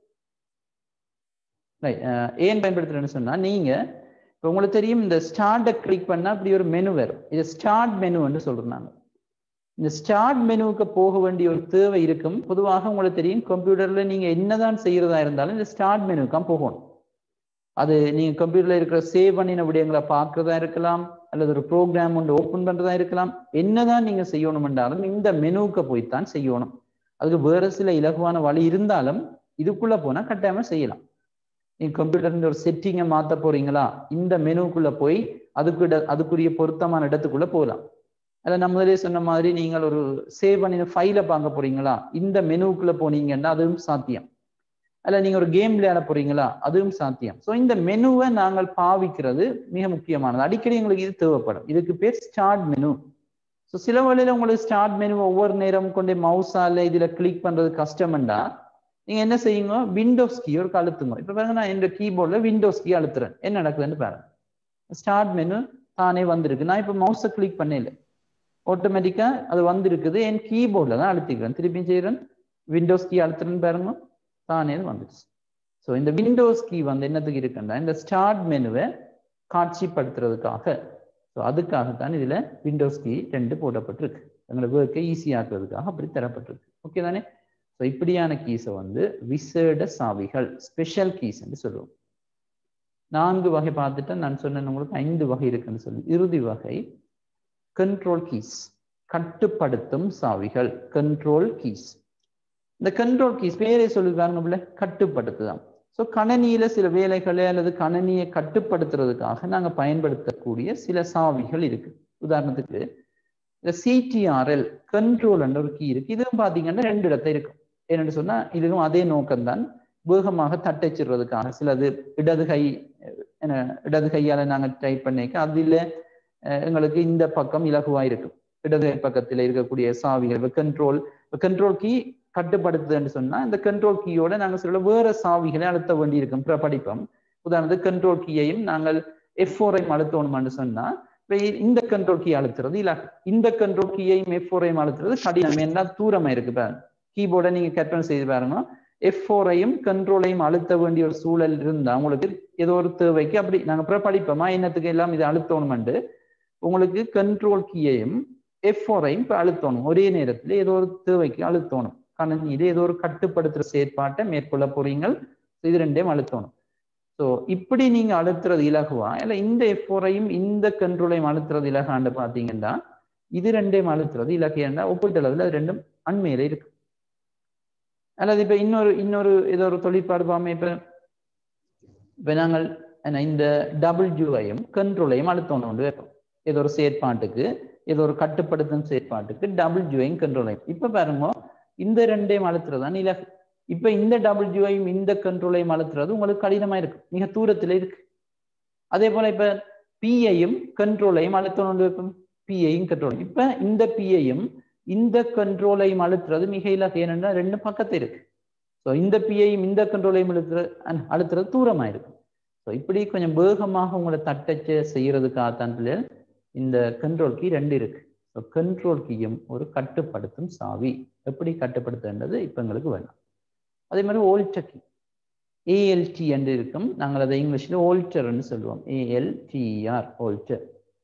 right, ஆஹ், ஏன் பயன்படுத்துறேன்னு சொன்னா நீங்க இப்போ உங்களுக்கு தெரியும் இந்த ஸ்டார்ட்டை கிளிக் பண்ணா அப்படி ஒரு மெனு வரும் இது ஸ்டார்ட் மெனுன்னு சொல்றோம் நாங்க இந்த ஸ்டார்ட் மெனுவுக்கு போக வேண்டிய ஒரு தேவை இருக்கும் பொதுவாக உங்களுக்கு தெரியும் கம்ப்யூட்டர்ல நீங்க என்னதான் செய்யறதா இருந்தாலும் இந்த ஸ்டார்ட் மெனுக்கு போகணும் அது நீங்க கம்ப்யூட்டர்ல இருக்கிற சேவ் பண்ணின விடயங்களை பார்க்கறதா இருக்கலாம் அல்லது ஒரு ப்ரோக்ராம் ஒன்று ஓப்பன் பண்றதா இருக்கலாம் என்னதான் நீங்க செய்யணும் என்றாலும் இந்த மெனுவுக்கு போய்த்தான் செய்யணும் அதுக்கு வேற சில இலகுவான வழி இருந்தாலும் இதுக்குள்ள போனா கட்டாயமா செய்யலாம் நீங்க கம்ப்யூட்டர் ஒரு செட்டிங்கை மாத்த போறீங்களா இந்த மெனுக்குள்ள போய் அதுக்கு இட- அதுக்குரிய பொருத்தமான இடத்துக்குள்ள போகலாம் அதில் நம்ம முதலே சொன்ன மாதிரி நீங்கள் ஒரு சேவ் பண்ணின ஃபைலை பார்க்க போறீங்களா இந்த மெனுக்குள்ள போனீங்கன்னா அதுவும் சாத்தியம் அல்ல நீங்க ஒரு கேம் விளையாட போறீங்களா அதுவும் சாத்தியம் ஸோ இந்த மெனுவை நாங்கள் பாவிக்கிறது மிக முக்கியமானது அடிக்கடி உங்களுக்கு இது தேவைப்படும் இதுக்கு பேர் ஸ்டார்ட் மெனு ஸோ சில வேளையில உங்களுக்கு ஸ்டார்ட் மெனு ஒவ்வொரு நேரம் கொண்டு மவுஸால இதுல கிளிக் பண்றது கஷ்டம்டா நீங்க என்ன செய்யுங்க விண்டோஸ் கீ ஒரு அழுத்துங்க இப்ப பாருங்க நான் இந்த கீபோர்ட்ல விண்டோஸ் கீ அழுத்துறேன் என்ன நடக்குதுன்னு பாருங்க ஸ்டார்ட் மெனு தானே வந்திருக்கு நான் இப்ப மவுஸை கிளிக் பண்ணல ஆட்டோமேட்டிக்கா அது வந்திருக்குது என் கீபோர்ட்ல தான் அழுத்திக்கிறேன் திருப்பியும் செய்யறேன் விண்டோஸ் கீ அழுத்துறேன்னு பாருங்க தானே அது வந்துடுச்சு ஸோ இந்த விண்டோஸ் கீ வந்து என்னத்துக்கு இருக்குன்னா இந்த ஸ்டார்ட் மெனுவை காட்சிப்படுத்துறதுக்காக ஸோ அதுக்காகத்தான் இதுல விண்டோஸ் கீ ரெண்டு போடப்பட்டிருக்கு எங்களோட ஒர்க்கை ஈஸியாக்குறதுக்காக அப்படி தரப்பட்டிருக்கு ஓகே தானே ஸோ இப்படியான கீஸை வந்து விசேட சாவிகள் ஸ்பெஷல் கீஸ் என்று சொல்லுவோம் நான்கு வகை பார்த்துட்டு நான் சொன்னேன் உங்களுக்கு ஐந்து வகை இருக்குன்னு சொல்லி இறுதி வகை கண்ட்ரோல் கீஸ் கட்டுப்படுத்தும் சாவிகள் கண்ட்ரோல் கீஸ் இந்த கண்ட்ரோல் கீஸ் பேரே சொல்லிருக்காங்க பிள்ளை கட்டுப்படுத்துதான் ஸோ கணனியில சில வேலைகளை அல்லது கணனியை கட்டுப்படுத்துறதுக்காக நாங்க பயன்படுத்தக்கூடிய சில சாவிகள் இருக்கு உதாரணத்துக்கு இந்த சிடிஆர்எல் கண்ட்ரோல் என்ற ஒரு கீ இருக்கு இதுவும் பாத்தீங்கன்னா ரெண்டு இடத்துல இருக்கும் என்னன்னு சொன்னா இதுவும் அதே நோக்கம்தான் வேகமாக தட்டச்சிடுறதுக்காக சிலது இடது கை அஹ், என்ன இடது கையால நாங்க டைப் பண்ணிக்க அதுல அஹ், எங்களுக்கு இந்த பக்கம் இலகுவா இருக்கும் இடது கை பக்கத்துல இருக்கக்கூடிய சாவிகள் கண்ட்ரோல் கண்ட்ரோல் கீ கட்டுப்படுத்துதுன்னு சொன்னா இந்த கண்ட்ரோல் கீயோட நாங்க சில வேற சாவிகளை அழுத்த வேண்டி இருக்கும் பிற படிப்பம் உதாரணத்துக்கு கண்ட்ரோல் கீயையும் நாங்கள் எஃப் ஃபோரையும் அழுத்தணும்னு சொன்னா இப்ப இ- இந்த கண்ட்ரோல் கீ அழுத்துறது இல்ல இந்த கண்ட்ரோல் கீயையும் எஃப் ஃபோரையும் அழுத்துறது கடினம் ஏன்னா தூரமா இருக்கு பாருங்க கீபோர்டை நீங்க கற்பனை செய்து பாருங்க எஃப் ஃபோரையும் கண்ட்ரோலையும் அழுத்த வேண்டிய ஒரு சூழல் இருந்தா உங்களுக்கு ஏதோ ஒரு தேவைக்கு அப்படி நாங்க பிற படிப்போமா என்னத்துக்கு எல்லாம் இதை அழுத்தணும்ண்டு உங்களுக்கு கண்ட்ரோல் கீயையும் எஃப் ஃபோரையும் இப்ப அழுத்தணும் ஒரே நேரத்துல ஏதோ ஒரு தேவைக்கு அழுத்தணும் கணினியில ஏதோ ஒரு கட்டுப்படுத்துற செயற்பாட்டை மேற்கொள்ள போறீங்கள் இது ரெண்டையும் அழுத்தணும் ஸோ இப்படி நீங்க அழுத்துறது இலகுவா இல்ல இந்த எஃபோரையும் இந்த கண்ட்ரோலையும் அழுத்துறது இலகாண்டு பாத்தீங்கன்னா இது ரெண்டையும் அழுத்துறது இலகையாண்டா ஒப்பீட்டளவில் அது ரெண்டும் அண்மையில இருக்கு அல்லது இப்ப இன்னொரு இன்னொரு ஏதோ ஒரு தொழிற்பாடு பாமே இப்ப இப்ப நாங்கள் என்ன, இந்த டபுள் ஜூவையும் கண்ட்ரோலையும் அழுத்தணும் கொண்டு வைப்போம் ஏதோ ஒரு செயற்பாட்டுக்கு ஏதோ ஒரு கட்டுப்படுத்தும் செயற்பாட்டுக்கு டபுள் ஜூவையும் கண்ட்ரோலையும் இப்ப பாருங்க இந்த ரெண்டையும் அழுத்துறது தான் இலகு இப்ப இந்த டபுள் ஜூவையும் இந்த கண்ட்ரோலையும் அழுத்துறது உங்களுக்கு கடினமா இருக்கு மிக தூரத்துல இருக்கு அதே போல இப்ப பியையும் கண்ட்ரோலையும் அழுத்தணும் வைப்போம் பியையும் கண்ட்ரோல் இப்ப இந்த பியையும் இந்த கண்ட்ரோலையும் அழுத்துறது மிக இலகு ஏனென்றா ரெண்டு பக்கத்து இருக்கு ஸோ இந்த பியையும் இந்த கண்ட்ரோலையும் அழுத்துற அஹ், அழுத்துறது தூரமா இருக்கு ஸோ இப்படி கொஞ்சம் வேகமாக உங்களை தட்டச்சு செய்யறதுக்காகத்தான் பிள்ளைகள் இந்த கண்ட்ரோல் கீ ரெண்டு இருக்கு ஸோ கண்ட்ரோல் கீயும் ஒரு கட்டுப்படுத்தும் சாவி எப்படி கட்டுப்படுத்துன்றது இப்போ எங்களுக்கு வேணும் அதே மாதிரி ஓல்டர் கீ ஏஎல்டி என்று இருக்கும் நாங்கள் அதை இங்கிலீஷில் ஓல்டர்னு சொல்லுவோம் ஏஎல்டிஆர் ஓல்டர்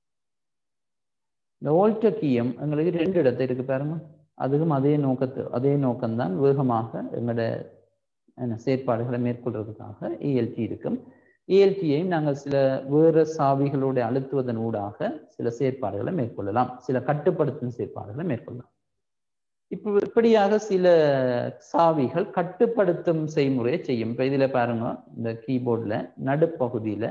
இந்த ஓல்டர் கீயும் எங்களுக்கு ரெண்டு இடத்துல இருக்கு பாருங்க அதுவும் அதே நோக்கத்து அதே நோக்கம்தான் வேகமாக எங்களோட என்ன செயற்பாடுகளை மேற்கொள்றதுக்காக ஏஎல்டி இருக்கும் ஏஎல்டியையும் நாங்கள் சில வேறு சாவிகளோடு அழுத்துவதன் ஊடாக சில செயற்பாடுகளை மேற்கொள்ளலாம் சில கட்டுப்படுத்தும் செயற்பாடுகளை மேற்கொள்ளலாம் இப்போ இப்படியாக சில சாவிகள் கட்டுப்படுத்தும் செய்முறையை செய்யும் இப்போ இதுல பாருங்க இந்த கீபோர்ட்ல நடுப்பகுதியில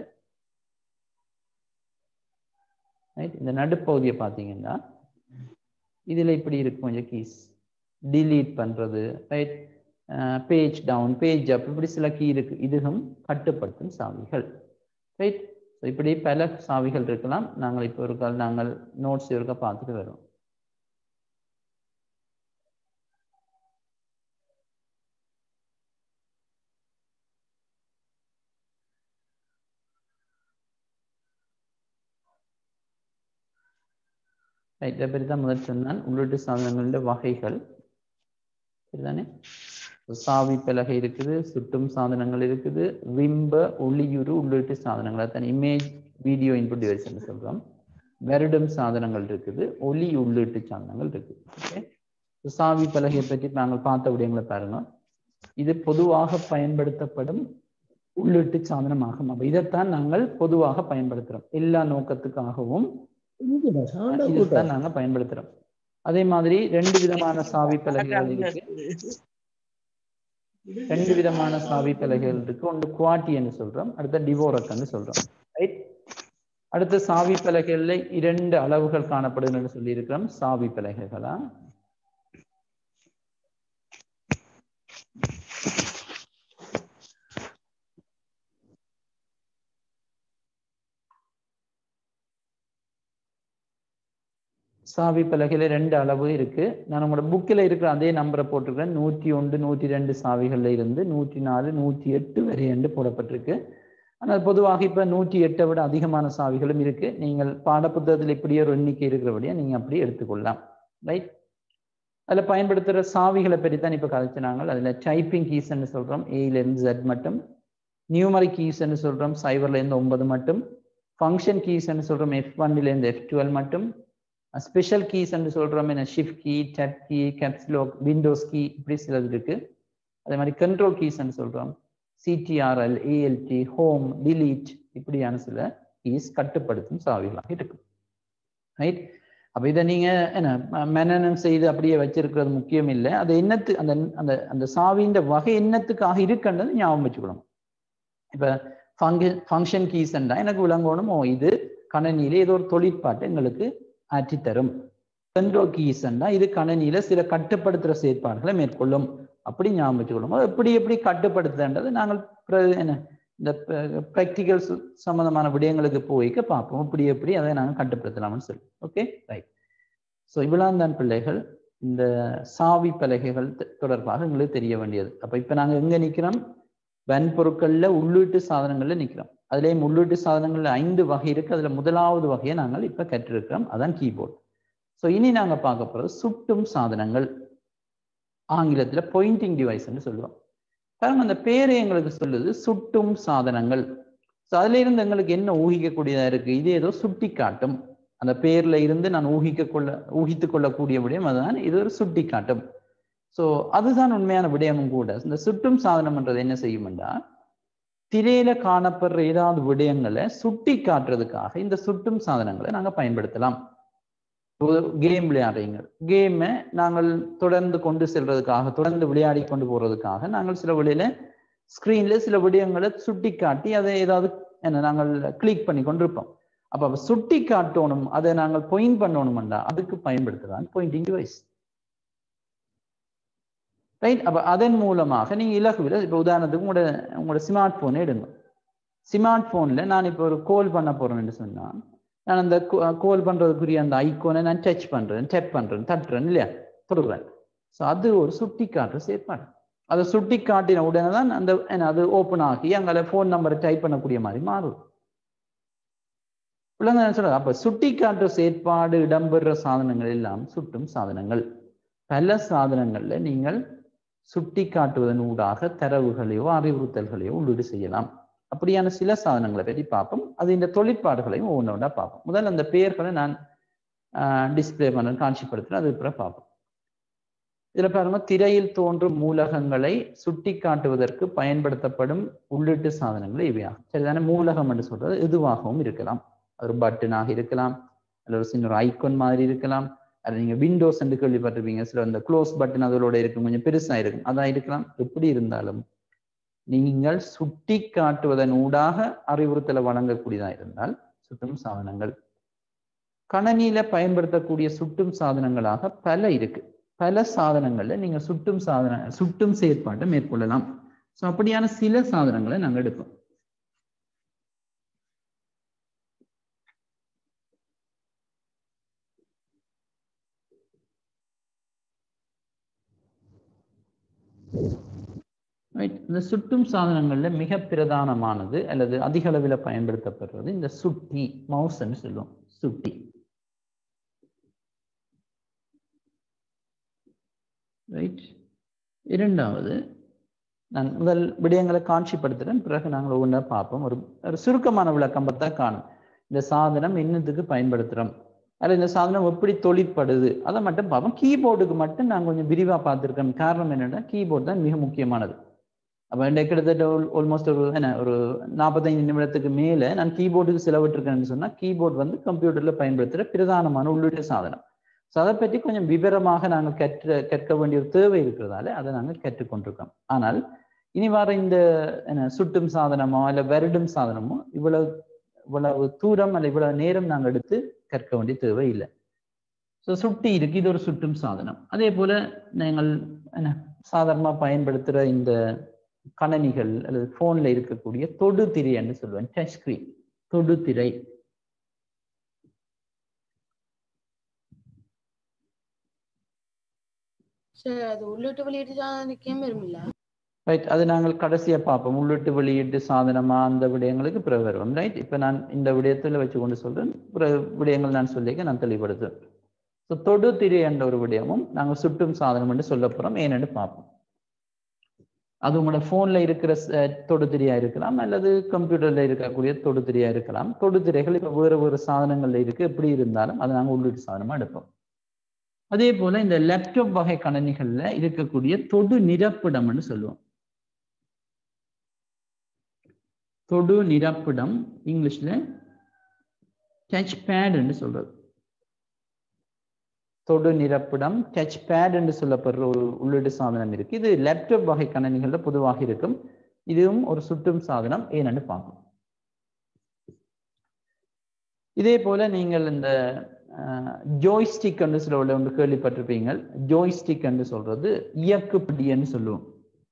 ரைட் இந்த நடுப்பகுதியை பார்த்தீங்கன்னா இதுல இப்படி இருக்கும் கொஞ்சம் கீஸ் delete பண்றது right page down page up இப்படி சில கீ இருக்கு இதுவும் கட்டுப்படுத்தும் சாவிகள் ரைட் இப்படி பல சாவிகள் இருக்கலாம் நாங்கள் இப்போ ஒரு கால் நாங்கள் நோட்ஸ் இருக்க பார்த்துட்டு வரோம் ரைட் இதை பற்றி தான் முதல் சொன்னான் உள்ளீட்டு சாதனங்களின் வகைகள் சரிதானே சாவி பலகை இருக்குது சுட்டும் சாதனங்கள் இருக்குது விம்ப ஒளியுறு உள்ளீட்டு சாதனங்கள் அதான் இமேஜ் வீடியோ இன்புட் டிவைஸ் சொல்றோம் வருடம் சாதனங்கள் இருக்குது ஒலி உள்ளீட்டு சாதனங்கள் இருக்கு ஓகே சாவி பலகையை பற்றி நாங்கள் பார்த்த விடயங்களை பாருங்க இது பொதுவாக பயன்படுத்தப்படும் உள்ளீட்டு சாதனமாகும் அப்ப இதைத்தான் நாங்கள் பொதுவாக பயன்படுத்துறோம் எல்லா நோக்கத்துக்காகவும் இதைத்தான் நாங்க பயன்படுத்துறோம் அதே மாதிரி ரெண்டு விதமான சாவி பலகைகள் இருக்கு ரெண்டு விதமான சாவி பலகைகள் இருக்கு ஒன்று குவாட்டி என்று சொல்றோம் அடுத்த டிவோரக்னு சொல்றோம் ரைட் அடுத்த சாவி பலகைகள்ல இரண்டு அளவுகள் காணப்படுதுன்னு சொல்லி இருக்கிறோம் சாவி பலகைகளா சாவி பலகையில ரெண்டு அளவு இருக்கு நான் உங்களோட புக்கில் இருக்கிற அதே நம்பரை போட்டிருக்கிறேன் நூற்றி ஒன்று நூற்றி ரெண்டு சாவிகள்ல இருந்து நூற்றி நாலு நூற்றி எட்டு வரை என்று போடப்பட்டிருக்கு ஆனால் பொதுவாக இப்ப நூற்றி எட்டை விட அதிகமான சாவிகளும் இருக்கு நீங்கள் பாடப்புத்தகத்தில் இப்படியே ஒரு எண்ணிக்கை இருக்கிறபடியா நீங்க அப்படி எடுத்துக்கொள்ளலாம் ரைட் அதில் பயன்படுத்துகிற சாவிகளை பற்றி தான் இப்போ கதைச்சினாங்க அதில் டைப்பிங் கீஸ்ன்னு சொல்கிறோம் ஏலேருந்து ஜெட் மட்டும் நியூமரிக் கீஸ்ன்னு சொல்கிறோம் சைபர்லேருந்து ஒன்பது மட்டும் ஃபங்க்ஷன் கீஸ்ன்னு சொல்கிறோம் எஃப் ஒன்லேருந்து எஃப் டுவெல் மட்டும் ஸ்பெஷல் கீஸ் என்று சொல்கிறோம் என்ன shift key tab key caps lock Windows key இப்படி சிலது இருக்கு அதே மாதிரி கண்ட்ரோல் கீஸ்ன்னு சொல்கிறோம் சிடிஆர்எல் ஏஎல்டி ஹோம் டிலீட் இப்படியான சில கீஸ் கட்டுப்படுத்தும் சாவிகளாக இருக்கு ரைட் அப்போ இதை நீங்க என்ன மெனனம் செய்து அப்படியே வச்சிருக்கிறது முக்கியம் இல்லை அது என்னத்து அந்த அந்த அந்த சாவியின் வகை என்னத்துக்காக இருக்குன்றது ஞாபகம் வச்சுக்கணும் இப்போ ஃபங்கு ஃபங்க்ஷன் கீஸ்ன்றா எனக்கு விளங்கணும் ஓ இது கணனியில ஏதோ ஒரு தொழிற்பாட்டை எங்களுக்கு ஆற்றித்தரும் கண்ட்ரோல் கீஸ்ன்னா இது கணனியில சில கட்டுப்படுத்துகிற செயற்பாடுகளை மேற்கொள்ளும் அப்படி ஞாபகம் வச்சுக்கொள்ளும் எப்படி எப்படி கட்டுப்படுத்துன்றது நாங்கள் என்ன இந்த ப்ராக்டிக்கல் சம்பந்தமான விடயங்களுக்கு போய்க்க பார்ப்போம் இப்படி எப்படி அதை நாங்கள் கட்டுப்படுத்தலாம்னு சொல்லி ஓகே ரைட் ஸோ இவ்வளவு தான் பிள்ளைகள் இந்த சாவி பலகைகள் தொடர்பாக எங்களுக்கு தெரிய வேண்டியது அப்போ இப்போ நாங்கள் எங்கே நிற்கிறோம் வன்பொருட்களில் உள்ளீட்டு சாதனங்களில் நிற்கிறோம் அதுலேயும் உள்ளீட்டு சாதனங்கள்ல ஐந்து வகை இருக்கு அதுல முதலாவது வகையை நாங்கள் இப்ப கற்றிருக்கிறோம் அதான் கீபோர்ட் ஸோ இனி நாங்க பார்க்க போறது சுட்டும் சாதனங்கள் ஆங்கிலத்துல பாயிண்டிங் டிவைஸ்ன்னு சொல்லுவோம் பாருங்க அந்த பேரை எங்களுக்கு சொல்லுது சுட்டும் சாதனங்கள் ஸோ அதுல இருந்து எங்களுக்கு என்ன ஊகிக்கக்கூடியதா இருக்கு இது ஏதோ சுட்டி காட்டும் அந்த பேர்ல இருந்து நான் ஊகிக்க கொள்ள ஊகித்து கொள்ளக்கூடிய விடயம் அதுதான் இது ஒரு சுட்டி காட்டும் ஸோ அதுதான் உண்மையான விடயமும் கூட இந்த சுட்டும் சாதனம்ன்றது என்ன செய்யும்டா திரையில காணப்படுற ஏதாவது விடயங்களை சுட்டி காட்டுறதுக்காக இந்த சுட்டும் சாதனங்களை நாங்க பயன்படுத்தலாம் கேம் விளையாடுறீங்க கேமை நாங்கள் தொடர்ந்து கொண்டு செல்றதுக்காக தொடர்ந்து விளையாடி கொண்டு போறதுக்காக நாங்கள் சில வழியில ஸ்கிரீன்ல சில விடயங்களை சுட்டி காட்டி அதை ஏதாவது என்ன நாங்கள் கிளிக் பண்ணி கொண்டிருப்போம் அப்ப சுட்டி காட்டணும் அதை நாங்கள் பாயிண்ட் பண்ணணும்டா அதுக்கு பயன்படுத்துதான் பாயிண்டிங் டிவைஸ் ரைட் அப்போ அதன் மூலமாக நீங்கள் இலகுவில் இப்போ உதாரணத்துக்கு உங்களோட உங்களோட ஸ்மார்ட் ஃபோனை எடுங்க ஸ்மார்ட் ஃபோனில் நான் இப்போ ஒரு கோல் பண்ண போகிறேன்னு சொன்னால் நான் அந்த கோல் பண்ணுறதுக்குரிய அந்த ஐக்கோனை நான் டச் பண்ணுறேன் டெப் பண்ணுறேன் தட்டுறேன் இல்லையா தொடுறேன் ஸோ அது ஒரு சுட்டி காட்டுற செயற்பாடு அதை சுட்டி காட்டின உடனே தான் அந்த என்ன அது ஓப்பன் ஆகி அங்கே ஃபோன் நம்பரை டைப் பண்ணக்கூடிய மாதிரி மாறும் பிள்ளைங்க சொல்றாங்க அப்போ சுட்டி காட்டுற செயற்பாடு இடம்பெறுற சாதனங்கள் எல்லாம் சுட்டும் சாதனங்கள் பல சாதனங்கள்ல நீங்கள் சுட்டி காட்டுவதன் ஊடாக தரவுகளையோ அறிவுறுத்தல்களையோ உள்ளீடு செய்யலாம் அப்படியான சில சாதனங்களை பற்றி பார்ப்போம் அது இந்த தொழிற்பாடுகளையும் ஒவ்வொன்றா பார்ப்போம் முதல்ல அந்த பெயர்களை நான் டிஸ்பிளே பண்ண காட்சிப்படுத்துறேன் அது பிறகு பார்ப்போம் இதுல பாருங்க திரையில் தோன்றும் மூலகங்களை சுட்டி காட்டுவதற்கு பயன்படுத்தப்படும் உள்ளீட்டு சாதனங்கள் இவையாகும் சரிதானே மூலகம் என்று சொல்றது எதுவாகவும் இருக்கலாம் ஒரு பட்டனாக இருக்கலாம் அல்லது ஒரு சின்ன ஒரு ஐக்கோன் மாதிரி இருக்கலாம் அது நீங்க விண்டோஸ் என்று கேள்விப்பட்டிருப்பீங்க சில அந்த க்ளோஸ் பட்டன் அதோட இருக்கும் கொஞ்சம் பெருசா இருக்கும் அதான் இருக்கலாம் எப்படி இருந்தாலும் நீங்கள் சுட்டி காட்டுவதன் ஊடாக அறிவுறுத்தலை வழங்கக்கூடியதா இருந்தால் சுட்டும் சாதனங்கள் கணனியில பயன்படுத்தக்கூடிய சுட்டும் சாதனங்களாக பல இருக்கு பல சாதனங்கள்ல நீங்க சுட்டும் சாதன சுட்டும் செயற்பாட்டை மேற்கொள்ளலாம் ஸோ அப்படியான சில சாதனங்களை நாங்க எடுப்போம் ரைட் இந்த சுட்டும் சாதனங்கள்ல மிக பிரதானமானது அல்லது அதிக அளவில் பயன்படுத்தப்படுறது இந்த சுட்டி மவுஸ்ன்னு சொல்லுவோம் சுட்டி ரைட் இரண்டாவது நான் முதல் விடயங்களை காட்சிப்படுத்துகிறேன் பிறகு நாங்கள் ஒவ்வொன்றா பார்ப்போம் ஒரு ஒரு சுருக்கமான விளக்கம் பார்த்தா காணும் இந்த சாதனம் என்னத்துக்கு பயன்படுத்துகிறோம் அதில் இந்த சாதனம் எப்படி தொழிற்படுது அதை மட்டும் பார்ப்போம் கீபோர்டுக்கு மட்டும் நான் கொஞ்சம் விரிவாக பார்த்துருக்கேன் காரணம் என்னென்னா கீபோர்டு தான் மிக முக்கியமானது அப்போ இந்த கிட்டத்தட்ட ஆல்மோஸ்ட் ஒரு என்ன ஒரு நாற்பத்தைந்து நிமிடத்துக்கு மேலே நான் கீபோர்டுக்கு செலவிட்டிருக்கேன்னு சொன்னால் கீபோர்டு வந்து கம்ப்யூட்டரில் பயன்படுத்துகிற பிரதானமான உள்ளீட்டு சாதனம் ஸோ அதை பற்றி கொஞ்சம் விவரமாக நாங்கள் கற்ற கற்க வேண்டிய ஒரு தேவை இருக்கிறதால அதை நாங்கள் கற்றுக்கொண்டிருக்கோம் ஆனால் இனி வர இந்த என்ன சுட்டும் சாதனமோ இல்லை வருடும் சாதனமோ இவ்வளவு இவ்வளவு தூரம் அல்ல இவ்வளவு நேரம் நாங்கள் எடுத்து கற்க வேண்டிய தேவை இல்லை ஸோ சுட்டி இருக்கு இது ஒரு சுட்டும் சாதனம் அதே போல நீங்கள் என்ன சாதாரணமாக பயன்படுத்துகிற இந்த கணனிகள் அல்லது ஃபோனில் இருக்கக்கூடிய தொடு திரைன்னு சொல்லுவேன் டச் ஸ்கிரீன் தொடு திரை சார் அது உள்ளிட்டு வெளியிட்டு சாதனைக்கே வருமில்ல ரைட் அது நாங்கள் கடைசியா பார்ப்போம் உள்ளிட்டு வெளியீட்டு சாதனமா அந்த விடயங்களுக்கு பிறகு வருவோம் ரைட் இப்போ நான் இந்த விடயத்தில் வச்சு கொண்டு சொல்றேன் பிற விடயங்கள் நான் சொல்லிக்க நான் தெளிவுபடுத்துவேன் ஸோ தொடு திரை என்ற ஒரு விடயமும் நாங்கள் சுட்டும் சாதனம் என்று சொல்ல போறோம் ஏன்னு பார்ப்போம் அது உங்களோட ஃபோன்ல இருக்கிற ச- தொடு திரையா இருக்கலாம் அல்லது கம்ப்யூட்டர்ல இருக்கக்கூடிய தொடு திரையா இருக்கலாம் தொடு திரைகள் இப்போ வேறு வேறு சாதனங்கள்ல இருக்கு எப்படி இருந்தாலும் அதை நாங்கள் உள்ளீட்டு சாதனமா எடுப்போம் அதே போல இந்த லேப்டாப் வகை கணனிகள்ல இருக்கக்கூடிய தொடு நிரப்பிடம்னு சொல்லுவோம் தொடு நிரப்பிடம் இங்கிலீஷ்ல டச் பேட்னு சொல்றது தொடு நிரப்பிடம் டச் பேட் என்று சொல்லப்படுற ஒரு உள்ளீடு சாதனம் இருக்கு இது லேப்டாப் வகை கணனிகள்ல பொதுவாக இருக்கும் இதுவும் ஒரு சுட்டும் சாதனம் ஏன்னு பார்க்கும் இதே போல நீங்கள் இந்த ஜோய்ஸ்டிக் என்று சொல்ல ஒன்று கேள்விப்பட்டிருப்பீங்க ஜோய்ஸ்டிக் என்று சொல்றது இயக்கு பிடின்னு சொல்லுவோம்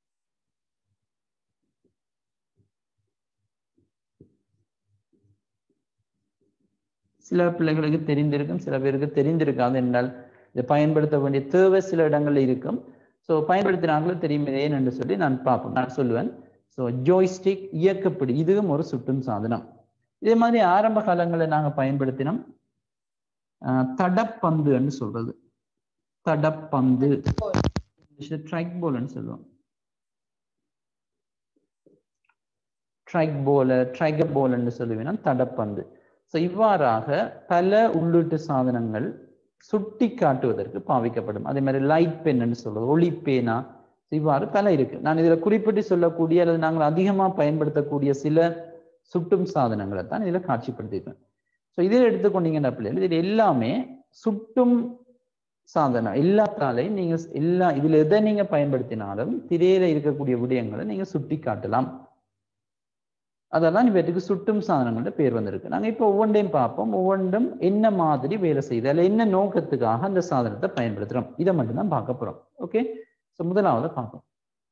சில பிள்ளைகளுக்கு தெரிந்திருக்கும் சில பேருக்கு தெரிந்திருக்காது என்றால் இதை பயன்படுத்த வேண்டிய தேவை சில இடங்கள்ல இருக்கும் ஸோ பயன்படுத்தினாங்களும் தெரியும் இது ஏன் என்று சொல்லி நான் பார்ப்போம் நான் சொல்லுவேன் ஸோ ஜோய்ஸ்டிக் இயக்கப்பிடி இதுவும் ஒரு சுட்டும் சாதனம் இதே மாதிரி ஆரம்ப காலங்களில் நாங்கள் பயன்படுத்தினோம் ஆஹ் தடப்பந்துன்னு சொல்றது தடப்பந்து ட்ரைக் போல்னு சொல்லுவோம் ட்ரைக் போல ட்ரைக போல்னு சொல்லுவீங்கன்னா தடப்பந்து ஸோ இவ்வாறாக பல உள்ளீட்டு சாதனங்கள் சுட்டி காட்டுவதற்கு பாவிக்கப்படும் அதே மாதிரி லைட் பென்னு சொல்றது ஒளி பேனா இவ்வாறு பல இருக்கு நான் இதுல குறிப்பிட்டு சொல்லக்கூடிய அல்லது நாங்கள் அதிகமா பயன்படுத்தக்கூடிய சில சுட்டும் சாதனங்களை தான் இதுல காட்சிப்படுத்தியிருக்கேன் ஸோ இதில் எடுத்துக்கொண்டீங்கன்னா பிள்ளைகள் இது எல்லாமே சுட்டும் சாதனம் எல்லாத்தாலையும் நீங்க எல்லா இதுல எதை நீங்க பயன்படுத்தினாலும் திரையில இருக்கக்கூடிய விடயங்களை நீங்க சுட்டி காட்டலாம் அதெல்லாம் இவற்றுக்கு சுட்டும் சாதனங்கள்ட்ட பேர் வந்திருக்கு நாங்க இப்போ ஒவ்வொன்றையும் பார்ப்போம் ஒவ்வொன்றும் என்ன மாதிரி வேலை செய்யுது அதில் என்ன நோக்கத்துக்காக அந்த சாதனத்தை பயன்படுத்துறோம் இதை மட்டும்தான் பார்க்க போறோம் ஓகே ஸோ முதலாவது பார்ப்போம்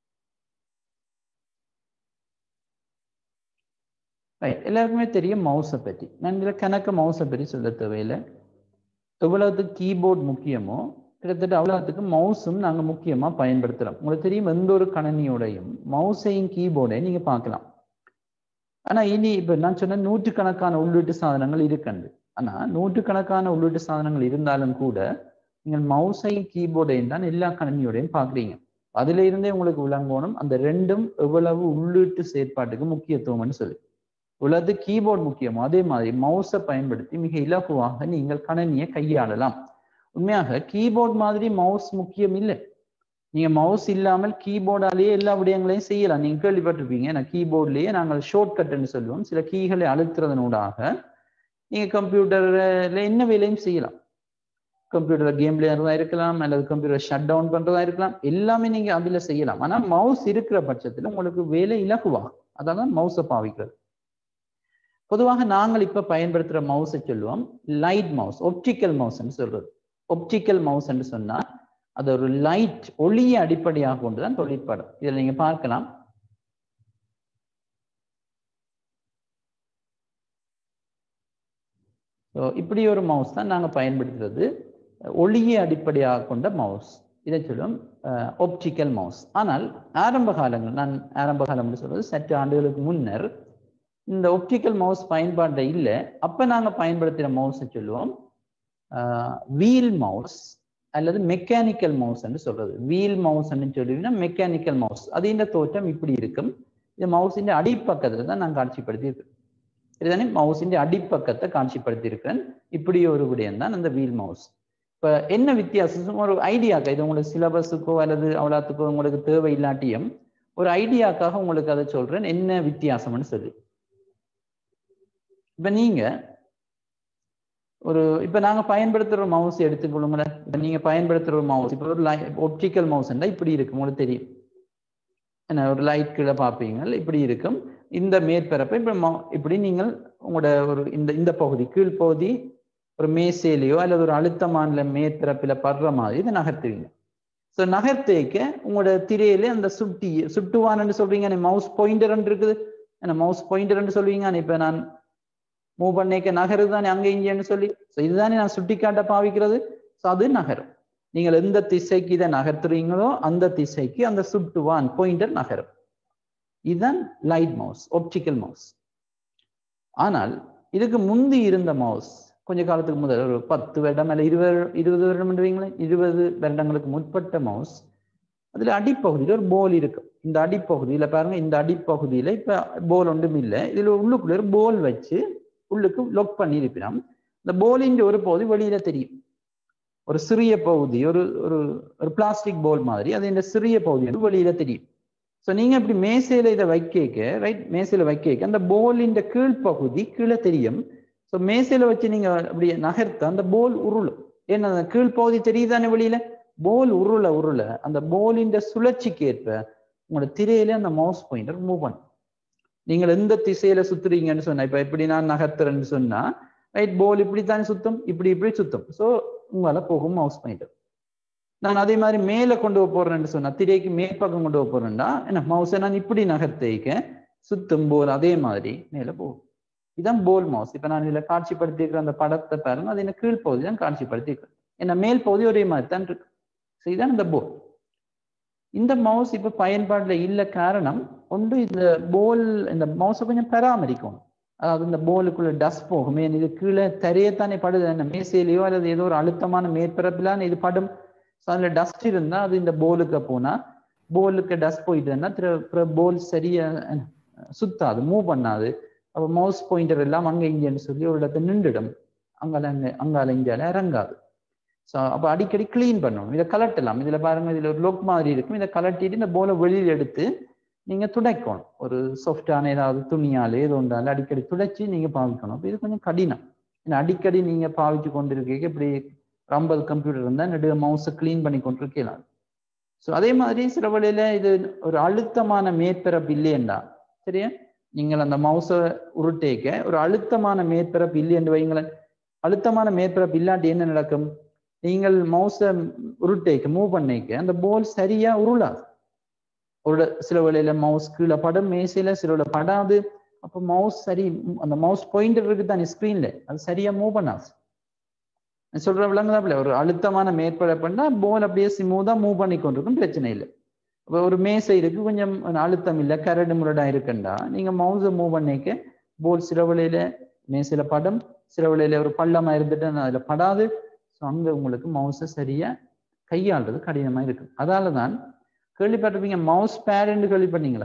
ரைட் எல்லாருக்குமே தெரியும் மவுஸை பற்றி நான் இதில் கணக்கு மவுஸை பற்றி சொல்ல தேவையில்லை எவ்வளவுக்கு கீபோர்ட் முக்கியமோ கிட்டத்தட்ட அவ்வளவுக்கு மவுஸும் நாங்கள் முக்கியமாக பயன்படுத்துகிறோம் உங்களுக்கு தெரியும் எந்த ஒரு கணனியோடையும் மவுஸையும் கீபோர்டையும் நீங்கள் பார்க்கலாம் ஆனா இனி இப்ப நான் சொன்ன நூற்றுக்கணக்கான உள்ளீட்டு சாதனங்கள் இருக்கண்டு ஆனா நூற்றுக்கணக்கான உள்ளீட்டு சாதனங்கள் இருந்தாலும் கூட நீங்கள் மவுஸையும் கீபோர்டையும் தான் எல்லா கணினியோடையும் பாக்குறீங்க அதுல இருந்தே உங்களுக்கு விளங்கணும் அந்த ரெண்டும் எவ்வளவு உள்ளீட்டு செயற்பாட்டுக்கு முக்கியத்துவம்னு சொல்லி உலகத்து கீபோர்டு முக்கியமோ அதே மாதிரி மவுஸை பயன்படுத்தி மிக இலகுவாக நீங்கள் கணனியை கையாளலாம் உண்மையாக கீபோர்ட் மாதிரி மவுஸ் முக்கியம் இல்லை நீங்க மவுஸ் இல்லாமல் கீபோர்டாலேயே எல்லா விடயங்களையும் செய்யலாம் நீங்க கேள்விப்பட்டிருப்பீங்க நான் கீபோர்ட்லயே நாங்கள் ஷார்ட் கட்னு சொல்லுவோம் சில கீகளை அழுத்துறதனூடாக நீங்க கம்ப்யூட்டர்ல என்ன வேலையும் செய்யலாம் கம்ப்யூட்டர் கேம் விளையாடுறதா இருக்கலாம் அல்லது கம்ப்யூட்டர் ஷட் டவுன் பண்றதா இருக்கலாம் எல்லாமே நீங்க அதுல செய்யலாம் ஆனா மவுஸ் இருக்கிற பட்சத்துல உங்களுக்கு வேலை இலகுவாகும் அதான் மவுஸை பாவிக்கிறது பொதுவாக நாங்கள் இப்ப பயன்படுத்துற மவுஸை சொல்லுவோம் லைட் மவுஸ் ஒப்டிக்கல் மவுஸ்ன்னு சொல்றது ஒப்டிக்கல் மவுஸ் என்று சொன்னா அது ஒரு லைட் ஒளியை அடிப்படையாக கொண்டுதான் தொழிற்படும் இதில் நீங்க பார்க்கலாம் ஸோ இப்படி ஒரு மவுஸ் தான் நாங்கள் பயன்படுத்துறது ஒளியை அடிப்படையாக கொண்ட மவுஸ் இதை சொல்லுவோம் ஒப்டிக்கல் மவுஸ் ஆனால் ஆரம்ப காலங்கள் நான் ஆரம்ப காலம் சொல்றது சற்று ஆண்டுகளுக்கு முன்னர் இந்த ஒப்டிக்கல் மவுஸ் பயன்பாட்டை இல்லை அப்போ நாங்கள் பயன்படுத்துகிற மவுஸை சொல்லுவோம் வீல் மவுஸ் அல்லது மெக்கானிக்கல் மவுஸ்ன்னு சொல்றது வீல் மவுஸ்ன்னு சொல்லுவீங்கன்னா மெக்கானிக்கல் மவுஸ் அது இந்த தோற்றம் இப்படி இருக்கும் இது மவுஸின் அடிப்பக்கத்துல தான் நான் காட்சிப்படுத்தியிருக்கேன் இதுதானே மவுஸின் அடிப்பக்கத்தை காட்சிப்படுத்தியிருக்கிறேன் இப்படி ஒரு விடயம் தான் அந்த வீல் மவுஸ் இப்போ என்ன வித்தியாசம் ஒரு ஐடியாக்கா இது உங்களுக்கு சிலபஸுக்கோ அல்லது அவ்வளோத்துக்கோ உங்களுக்கு தேவை இல்லாட்டியும் ஒரு ஐடியாக்காக உங்களுக்கு அதை சொல்றேன் என்ன வித்தியாசம்னு சொல்லி இப்ப நீங்க ஒரு இப்ப நாங்க பயன்படுத்துற மவுஸ் எடுத்துக்கொள்ளுங்களேன் இப்ப நீங்க பயன்படுத்துற ஒரு மவுஸ் இப்ப ஒரு ஒப்டிக்கல் மவுஸ்ண்டா இப்படி இருக்கு உங்களுக்கு தெரியும் என்ன ஒரு லைட் கீழே பார்ப்பீங்க இப்படி இருக்கும் இந்த மேற்பரப்பை இப்ப ம- இப்படி நீங்கள் உங்களோட ஒரு இந்த இந்த பகுதி கீழ்ப்பகுதி ஒரு மேசையிலையோ அல்லது ஒரு அழுத்தமான மேற்பரப்பில படுற மாதிரி இதை நகர்த்துவீங்க ஸோ நகர்த்தேக்க உங்களோட திரையில அந்த சுட்டி சுட்டுவான்னு சொல்றீங்க மவுஸ் பாயிண்டர் இருக்குது என்ன மவுஸ் பாயிண்டர்னு சொல்லுவீங்க இப்ப நான் மூவ் பண்ணிக்க நகருது தானே அங்க இங்கேன்னு சொல்லி ஸோ இதுதானே நான் சுட்டி காட்ட பாவிக்கிறது ஸோ அது நகரும் நீங்கள் எந்த திசைக்கு இதை நகர்த்துறீங்களோ அந்த திசைக்கு அந்த சுட்டுவான் பாயிண்டர் நகரும் இதுதான் லைட் மவுஸ் ஒப்டிக்கல் மவுஸ் ஆனால் இதுக்கு முந்தி இருந்த மவுஸ் கொஞ்ச காலத்துக்கு முதல் ஒரு பத்து வருடம் அல்ல இருபது இருபது வருடம் வைங்களேன் இருபது வருடங்களுக்கு முற்பட்ட மவுஸ் அதுல அடிப்பகுதியில ஒரு போல் இருக்கும் இந்த அடிப்பகுதியில பாருங்க இந்த அடிப்பகுதியில இப்ப போல் ஒன்றும் இல்லை இதுல உள்ளுக்குள்ள ஒரு போல் வச்சு உள்ளுக்கு லொக் பண்ணி இருப்பினோம் இந்த போலின் ஒரு பகுதி வெளியில தெரியும் ஒரு சிறிய பகுதி ஒரு ஒரு ஒரு பிளாஸ்டிக் போல் மாதிரி அது இந்த சிறிய பகுதி வந்து வெளியில தெரியும் ஸோ நீங்க இப்படி மேசையில இதை வைக்க ரைட் மேசையில வைக்க அந்த போலின் கீழ்ப்பகுதி கீழே தெரியும் ஸோ மேசையில வச்சு நீங்க அப்படி நகர்த்த அந்த போல் உருளும் ஏன்னா அந்த கீழ்ப்பகுதி தெரியுதானே வெளியில போல் உருள உருள அந்த போலின் சுழற்சிக்கு ஏற்ப உங்களோட திரையில அந்த மவுஸ் பாயிண்டர் மூவ் பண்ணும் நீங்கள் எந்த திசையில சுத்துறீங்கன்னு சொன்னா இப்ப எப்படி நான் நகர்த்துறேன்னு சொன்னா ரைட் போல் இப்படித்தானே சுத்தும் இப்படி இப்படி சுத்தும் ஸோ உங்களால போகும் மவுஸ் பாயிண்டர் நான் அதே மாதிரி மேல கொண்டு போக போறேன்னு சொன்னா திரைக்கு மேற்பக்கம் கொண்டு போக போறேன்னா என்ன மவுஸை நான் இப்படி நகர்த்திக்க சுத்தும் போல் அதே மாதிரி மேல போகும் இதான் போல் மவுஸ் இப்ப நான் இதுல காட்சிப்படுத்தியிருக்கிற அந்த படத்தை பாருங்க அது என்ன கீழ்ப்பகுதி தான் காட்சிப்படுத்தியிருக்கேன் ஏன்னா மேல் பகுதி ஒரே மாதிரி தான் இருக்கு ஸோ இதான் இந்த போல் இந்த மவுஸ் இப்ப பயன்பாடுல இல்ல காரணம் ஒன்று இந்த போல் இந்த மவுஸை கொஞ்சம் பராமரிக்கணும் அதாவது இந்த போலுக்குள்ள டஸ்ட் போகும் ஏன் இது கீழே தரையத்தானே படுது என்ன மேசையிலையோ அல்லது ஏதோ ஒரு அழுத்தமான மேற்பரப்பிலான இது படும் ஸோ அதில் டஸ்ட் இருந்தா அது இந்த போலுக்கு போனா போலுக்கு டஸ்ட் போயிட்டுன்னா திரு போல் சரியா அஹ், சுத்தாது மூவ் பண்ணாது அப்போ மவுஸ் பாயிண்டர் எல்லாம் அங்க இங்கன்னு சொல்லி ஒரு இடத்துல நின்றுடும் அங்கால அங்க அங்கால இங்கால இறங்காது ஸோ அப்போ அடிக்கடி க்ளீன் பண்ணணும் இதை கலட்டலாம் இதில் பாருங்க இதில் ஒரு லோக் மாதிரி இருக்கும் இதை கலட்டிட்டு இந்த போலை வெளியில் எடுத்து நீங்க துடைக்கணும் ஒரு சாஃப்டான ஏதாவது துணியால் ஏதோ ஒன்றால் அடிக்கடி துடைச்சி நீங்க பாவிக்கணும் அப்போ இது கொஞ்சம் கடினம் ஏன்னா அடிக்கடி நீங்க பாவிச்சு கொண்டிருக்கீங்க இப்படி ரம்பல் கம்ப்யூட்டர் இருந்தால் நடுவே மவுஸை க்ளீன் பண்ணி கொண்டிருக்கலாம் ஸோ அதே மாதிரி சில வழியில இது ஒரு அழுத்தமான மேற்பரப்பு இல்லையண்டா சரியா நீங்கள் அந்த மவுஸை உருட்டேக்க ஒரு அழுத்தமான மேற்பரப்பு இல்லையென்று வைங்களேன் அழுத்தமான மேற்பரப்பு இல்லாட்டி என்ன நடக்கும் நீங்கள் மவுஸை உருட்டேக்க மூவ் பண்ணிக்க அந்த போல் சரியா உருளாது ஒரு சில வேளையில மவுஸ் கீழே படம் மேசையில சில வேளை படாது அப்போ மவுஸ் சரி அந்த மவுஸ் பாயிண்டர் இருக்கு தானே ஸ்க்ரீன்ல அது சரியா மூவ் பண்ணாது நான் சொல்ற விளங்குதாப்புல ஒரு அழுத்தமான மேற்பரப்புன்னா போல் அப்படியே ஸ்மூதா மூவ் பண்ணி கொண்டிருக்கும் பிரச்சனை இல்லை இப்போ ஒரு மேசை இருக்கு கொஞ்சம் அழுத்தம் இல்லை கரடு முரடா இருக்குண்டா நீங்க மவுஸை மூவ் பண்ணிக்க போல் சில வேளையில மேசையில படம் சில வேளையில ஒரு பள்ளமா இருந்துட்டு அதுல படாது ஸோ அங்க உங்களுக்கு மவுஸை சரியா கையாளுறது கடினமா இருக்கு அதால தான் கேள்விப்பட்டிருப்பீங்க மவுஸ் பேட்னு கேள்விப்பட்டீங்களா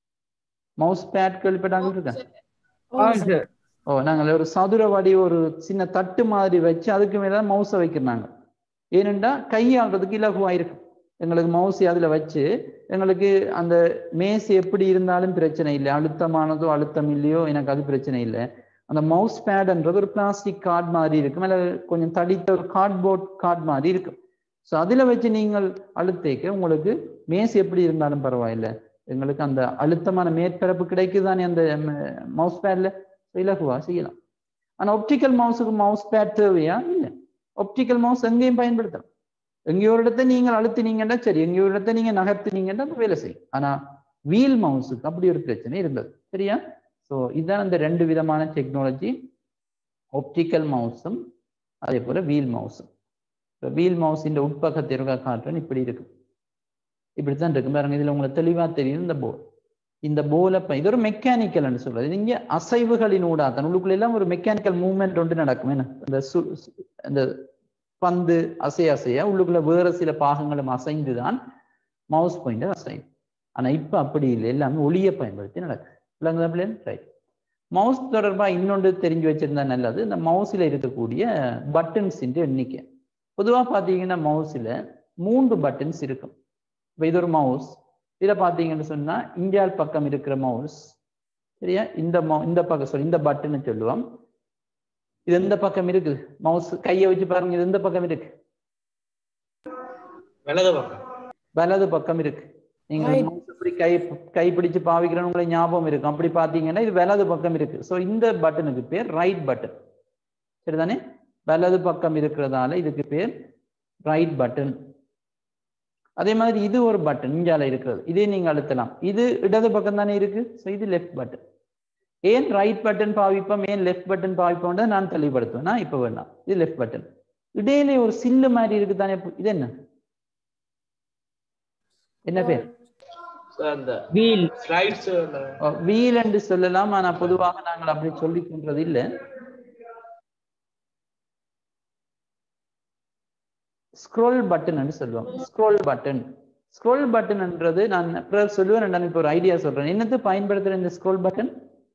மவுஸ் பேட் கேள்விப்பட்டாங்க இருக்கா ஆமாம் சார் ஓ நாங்கள் ஒரு சதுர வடி ஒரு சின்ன தட்டு மாதிரி வச்சு அதுக்கு மேல மவுஸை வைக்கிறாங்க ஏனென்றா கையாளுறதுக்கு இலகுவா இருக்கு எங்களுக்கு மவுஸ் அதுல வச்சு எங்களுக்கு அந்த மேஸ் எப்படி இருந்தாலும் பிரச்சனை இல்லை அழுத்தமானதோ அழுத்தம் இல்லையோ எனக்கு அது பிரச்சனை இல்லை அந்த மவுஸ் பேட்ன்றது ஒரு பிளாஸ்டிக் கார்டு மாதிரி இருக்கும் இல்லை கொஞ்சம் தடித்த ஒரு கார்ட்போர்ட் கார்டு மாதிரி இருக்கும் ஸோ அதில் வச்சு நீங்கள் அழுத்தேக்க உங்களுக்கு மேஸ் எப்படி இருந்தாலும் பரவாயில்லை எங்களுக்கு அந்த அழுத்தமான மேற்பரப்பு கிடைக்குதானே அந்த மவுஸ் பேட்ல இலகுவா செய்யலாம் ஆனா ஒப்டிக்கல் மவுஸுக்கு மவுஸ் பேட் தேவையா இல்லை ஒப்டிக்கல் மவுஸ் எங்கேயும் பயன்படுத்தலாம் எங்கேயோ ஒரு இடத்த நீங்கள் அழுத்தினீங்கன்னா சரி எங்கேயோ ஒரு இடத்த நீங்க நகர்த்தினீங்கன்னா அது வேலை செய்யும் ஆனா வீல் மவுஸுக்கு அப்படி ஒரு பிரச்சனை இருந்தது சரியா ஸோ இதுதான் அந்த ரெண்டு விதமான டெக்னாலஜி ஒப்டிக்கல் மவுஸும் அதே போல வீல் மவுஸும் வீல் மவுஸ் இந்த உட்பக்கத்தை இருக்க காட்டுறேன் இப்படி இருக்கு இப்படித்தான் இருக்கு பாருங்க இதுல உங்களுக்கு தெளிவா தெரியும் இந்த போல் இந்த போல இது ஒரு மெக்கானிக்கல்னு சொல்றது இங்க அசைவுகளின் ஊடாதான் உள்ளுக்குள்ள எல்லாம் ஒரு மெக்கானிக்கல் மூவ்மெண்ட் ஒன்று நடக்கும் என்ன இந்த சு அந்த பந்து அசைய அசைய உள்ளுக்குள்ள வேற சில பாகங்களும் அசைந்து தான் மவுஸ் பாயிண்டர் அசையும் ஆனா இப்ப அப்படி இல்லை எல்லாமே ஒளியை பயன்படுத்தி நடக்குது விளங்குதா பிள்ளைங்க ரைட் மவுஸ் தொடர்பா இன்னொன்று தெரிஞ்சு வச்சிருந்தா நல்லது இந்த மவுஸ்ல இருக்கக்கூடிய பட்டன்ஸ் எண்ணிக்கை பொதுவா பாத்தீங்கன்னா மவுஸ்ல மூன்று பட்டன்ஸ் இருக்கும் இப்போ இது ஒரு மவுஸ் இதில் பார்த்தீங்கன்னு சொன்னா இந்தியால் பக்கம் இருக்கிற மவுஸ் சரியா இந்த மவு இந்த பக்கம் சொல்லி இந்த பட்டனை சொல்லுவோம் இது எந்த பக்கம் இருக்குது மவுஸ் கையை வச்சு பாருங்க இது எந்த பக்கம் இருக்கு வலது பக்கம் வலது பக்கம் இருக்கு நீங்க Right. mouse இப்படி கை கை பிடிச்சு பாவிக்கிறோம் உங்களுக்கு ஞாபகம் இருக்கும் அப்படி பாத்தீங்கன்னா இது வலது பக்கம் இருக்கு ஸோ இந்த பட்டனுக்கு பேர் ரைட் பட்டன் சரிதானே வலது பக்கம் இருக்கிறதால இதுக்கு பேர் ரைட் பட்டன் அதே மாதிரி இது ஒரு பட்டன் இஞ்சால இருக்கிறது இதே நீங்க அழுத்தலாம் இது இடது பக்கம் தானே இருக்கு ஸோ இது லெஃப்ட் பட்டன் ஏன் ரைட் பட்டன் பாவிப்போம் ஏன் லெஃப்ட் பட்டன் பாவிப்போம் நான் தெளிவுபடுத்துவேன் நான் இப்போ வேணாம் இது லெஃப்ட் பட்டன் இடையில ஒரு சில்லு மாதிரி இருக்கு தானே இது என்ன என்ன பேர் அந்த வீல் ஸ்லைட்ஸ் வீல் என்று சொல்லலாம் ஆனா பொதுவாக நாங்கள் அப்படி சொல்லிக் கொண்டது இல்லை ஸ்க்ரோல் பட்டன் என்று சொல்லுவோம் ஸ்க்ரோல் பட்டன் ஸ்க்ரோல் பட்டன்ன்றது நான் அப்புறம் சொல்லுவேன் நான் இப்போ ஒரு ஐடியா சொல்றேன் என்னது பயன்படுத்துற இந்த ஸ்க்ரோல் பட்டன்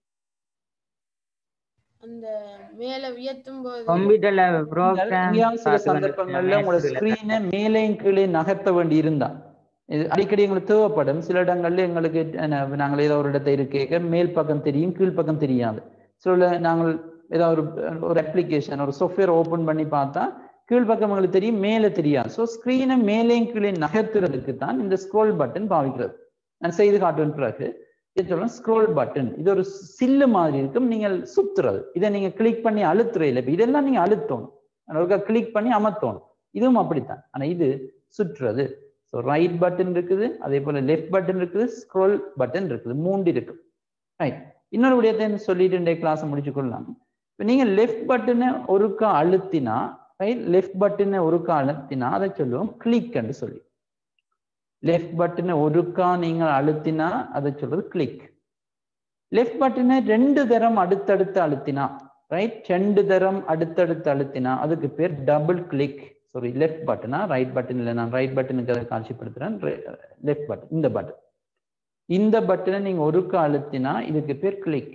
அந்த மேல உயர்த்தும் போது கம்ப்யூட்டர்ல நீங்கள் ப்ரோக்ராம் எங்கேயாவது சில சந்தர்ப்பங்கள்ல உங்களோட ஸ்கிரீனை மேலேயும் கீழே நகர்த்த வேண்டி இருந்தா இது அடிக்கடி எங்களுக்கு தேவைப்படும் சில இடங்கள்ல எங்களுக்கு என்ன, நாங்கள் ஏதோ ஒரு இடத்தை இருக்க மேல் பக்கம் தெரியும் கீழ் பக்கம் தெரியாது சில நாங்கள் ஏதாவது ஒரு ஒரு அப்ளிகேஷன் ஒரு சாஃப்ட்வேர் ஓபன் பண்ணி பார்த்தா கீழ் பக்கம் எங்களுக்கு தெரியும் மேலே தெரியாது ஸோ ஸ்கிரீனை மேலேயும் கீழே நகர்த்துறதுக்கு தான் இந்த ஸ்க்ரோல் பட்டன் பாவிக்கிறது நான் செய்து காட்டுவேன் பிறகு இது சொல்லலாம் ஸ்க்ரோல் பட்டன் இது ஒரு சில்லு மாதிரி இருக்கும் நீங்கள் சுத்துறது இதை நீங்க கிளிக் பண்ணி அழுத்துறது இல்லை இப்ப இதெல்லாம் நீங்க அழுத்தணும் ஒருக்கா கிளிக் பண்ணி அமர்த்தணும் இதுவும் அப்படித்தான் ஆனா இது சுற்றுறது ஸோ ரைட் பட்டன் இருக்குது அதே போல லெஃப்ட் பட்டன் இருக்குது ஸ்க்ரோல் பட்டன் இருக்குது மூன்று இருக்கு ரைட் இன்னொரு விடயத்தை என்ன சொல்லிட்டு இன்றைய கிளாஸ் முடிச்சு கொள்ளலாம் இப்போ நீங்க லெஃப்ட் பட்டனை ஒருக்கா அழுத்தினா ரைட் லெஃப்ட் பட்டனை ஒருக்கா அழுத்தினா அதை சொல்லுவோம் கிளிக் என்று சொல்லி லெஃப்ட் பட்டனை ஒருக்கா நீங்கள் அழுத்தினா அதை சொல்றது கிளிக் லெஃப்ட் பட்டனை ரெண்டு தரம் அடுத்தடுத்து அழுத்தினா ரைட் ரெண்டு தரம் அடுத்தடுத்து அழுத்தினா அதுக்கு பேர் டபுள் கிளிக் சாரி லெஃப்ட் பட்டனா ரைட் பட்டன் இல்லை நான் ரைட் பட்டனுக்கு அதை காட்சிப்படுத்துறேன் லெஃப்ட் பட்டன் இந்த பட்டன் இந்த பட்டனை நீங்க ஒருக்கா அழுத்தினா இதுக்கு பேர் கிளிக்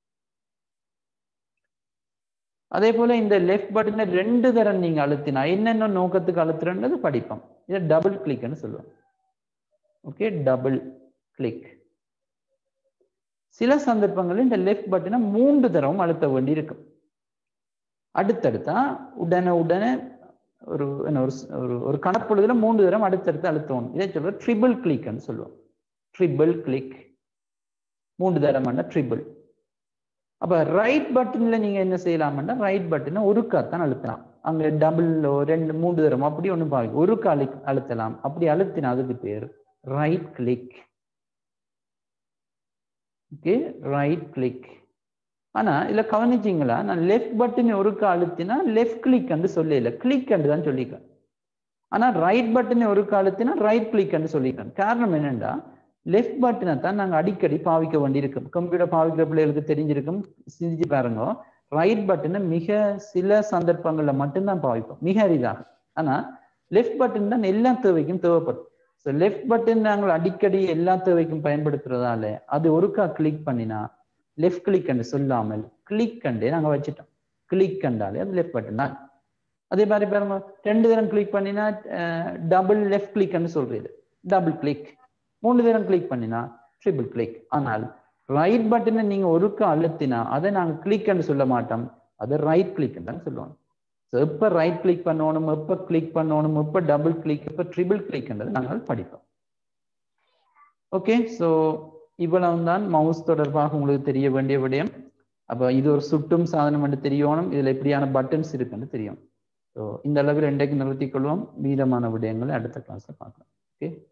அதே போல இந்த லெஃப்ட் பட்டனை ரெண்டு தரம் நீங்க அழுத்தினா என்னென்ன நோக்கத்துக்கு அழுத்துறன்றது படிப்போம் இதை டபுள் கிளிக்னு சொல்லுவோம் ஓகே டபுள் கிளிக் சில சந்தர்ப்பங்களில் இந்த லெஃப்ட் பட்டனை மூன்று தடவும் அழுத்த வேண்டி இருக்கும் அடுத்தடுத்தா உடனே உடனே ஒரு என்ன ஒரு ஸ்- ஒரு ஒரு கணப்பொழுதுல மூன்று தரம் அடுத்தடுத்து அழுத்தணும் இதை சொல்ற ட்ரிபிள் கிளிக்னு சொல்லுவோம் ட்ரிபிள் கிளிக் மூன்று தரம் ட்ரிபிள் அப்ப ரைட் பட்டன்ல நீங்க என்ன செய்யலாம்னா ரைட் பட்டனை ஒருக்காத்தான் அழுத்தலாம் அங்க டபுள் ரெண்டு மூன்று தரம் அப்படி ஒண்ணு பாவி ஒருக்கா அழு அழுத்தலாம் அப்படி அழுத்தினா அதுக்கு பேர் right click okay right click ஆனா இதுல கவனிச்சீங்களா நான் லெஃப்ட் பட்டன் ஒருக்கா அழுத்தினா லெஃப்ட் கிளிக் என்று சொல்லல கிளிக் என்று தான் சொல்லிக்கிறேன் ஆனா ரைட் பட்டனை ஒருக்கா அழுத்தினா ரைட் கிளிக் என்று சொல்லிக்கிறேன் காரணம் என்னன்னா லெஃப்ட் பட்டனை தான் நாங்க அடிக்கடி பாவிக்க வேண்டியிருக்கும் கம்ப்யூட்டர் பாவிக்கிற பிள்ளைகளுக்கு தெரிஞ்சிருக்கும் சிந்திச்சு பாருங்க ரைட் பட்டனை மிக சில சந்தர்ப்பங்கள்ல மட்டும்தான் பாவிப்போம் மிக அரிதாக ஆனா லெஃப்ட் பட்டன் தான் எல்லா தேவைக்கும் தேவைப்படும் ஸோ லெஃப்ட் பட்டன் நாங்கள் அடிக்கடி எல்லா தேவைக்கும் பயன்படுத்துறதால அது ஒருக்கா கிளிக் பண்ணினா லெஃப்ட் கிளிக் என்று சொல்லாமல் கிளிக் கண்டே நாங்க வச்சுட்டோம் கிளிக் கண்டாலே அது லெஃப்ட் பட்டன் தான் அதே மாதிரி பாருங்க ரெண்டு தரம் கிளிக் பண்ணினா டபுள் லெஃப்ட் கிளிக்னு சொல்றது டபுள் கிளிக் மூணு தரம் கிளிக் பண்ணினா ட்ரிபிள் கிளிக் ஆனால் ரைட் பட்டனை நீங்க ஒருக்கா அழுத்தினா அதை நாங்க கிளிக்னு சொல்ல மாட்டோம் அதை ரைட் கிளிக் தான் சொல்லுவோம் ஸோ எப்போ ரைட் கிளிக் பண்ணணும் எப்போ கிளிக் பண்ணணும் எப்போ டபுள் கிளிக் எப்போ ட்ரிபிள் கிளிக்ன்றது நாங்கள் படிப்போம் ஓகே ஸோ இவ்வளவு தான் மவுஸ் தொடர்பாக உங்களுக்கு தெரிய வேண்டிய விடயம் அப்போ இது ஒரு சுட்டும் சாதனம் என்று தெரியணும் இதில் எப்படியான பட்டன்ஸ் இருக்குன்னு தெரியும் ஸோ இந்த அளவில் இன்றைக்கு நிறுத்திக் கொள்வோம் மீதமான விடயங்களை அடுத்த கிளாஸில் பார்க்கலாம் ஓகே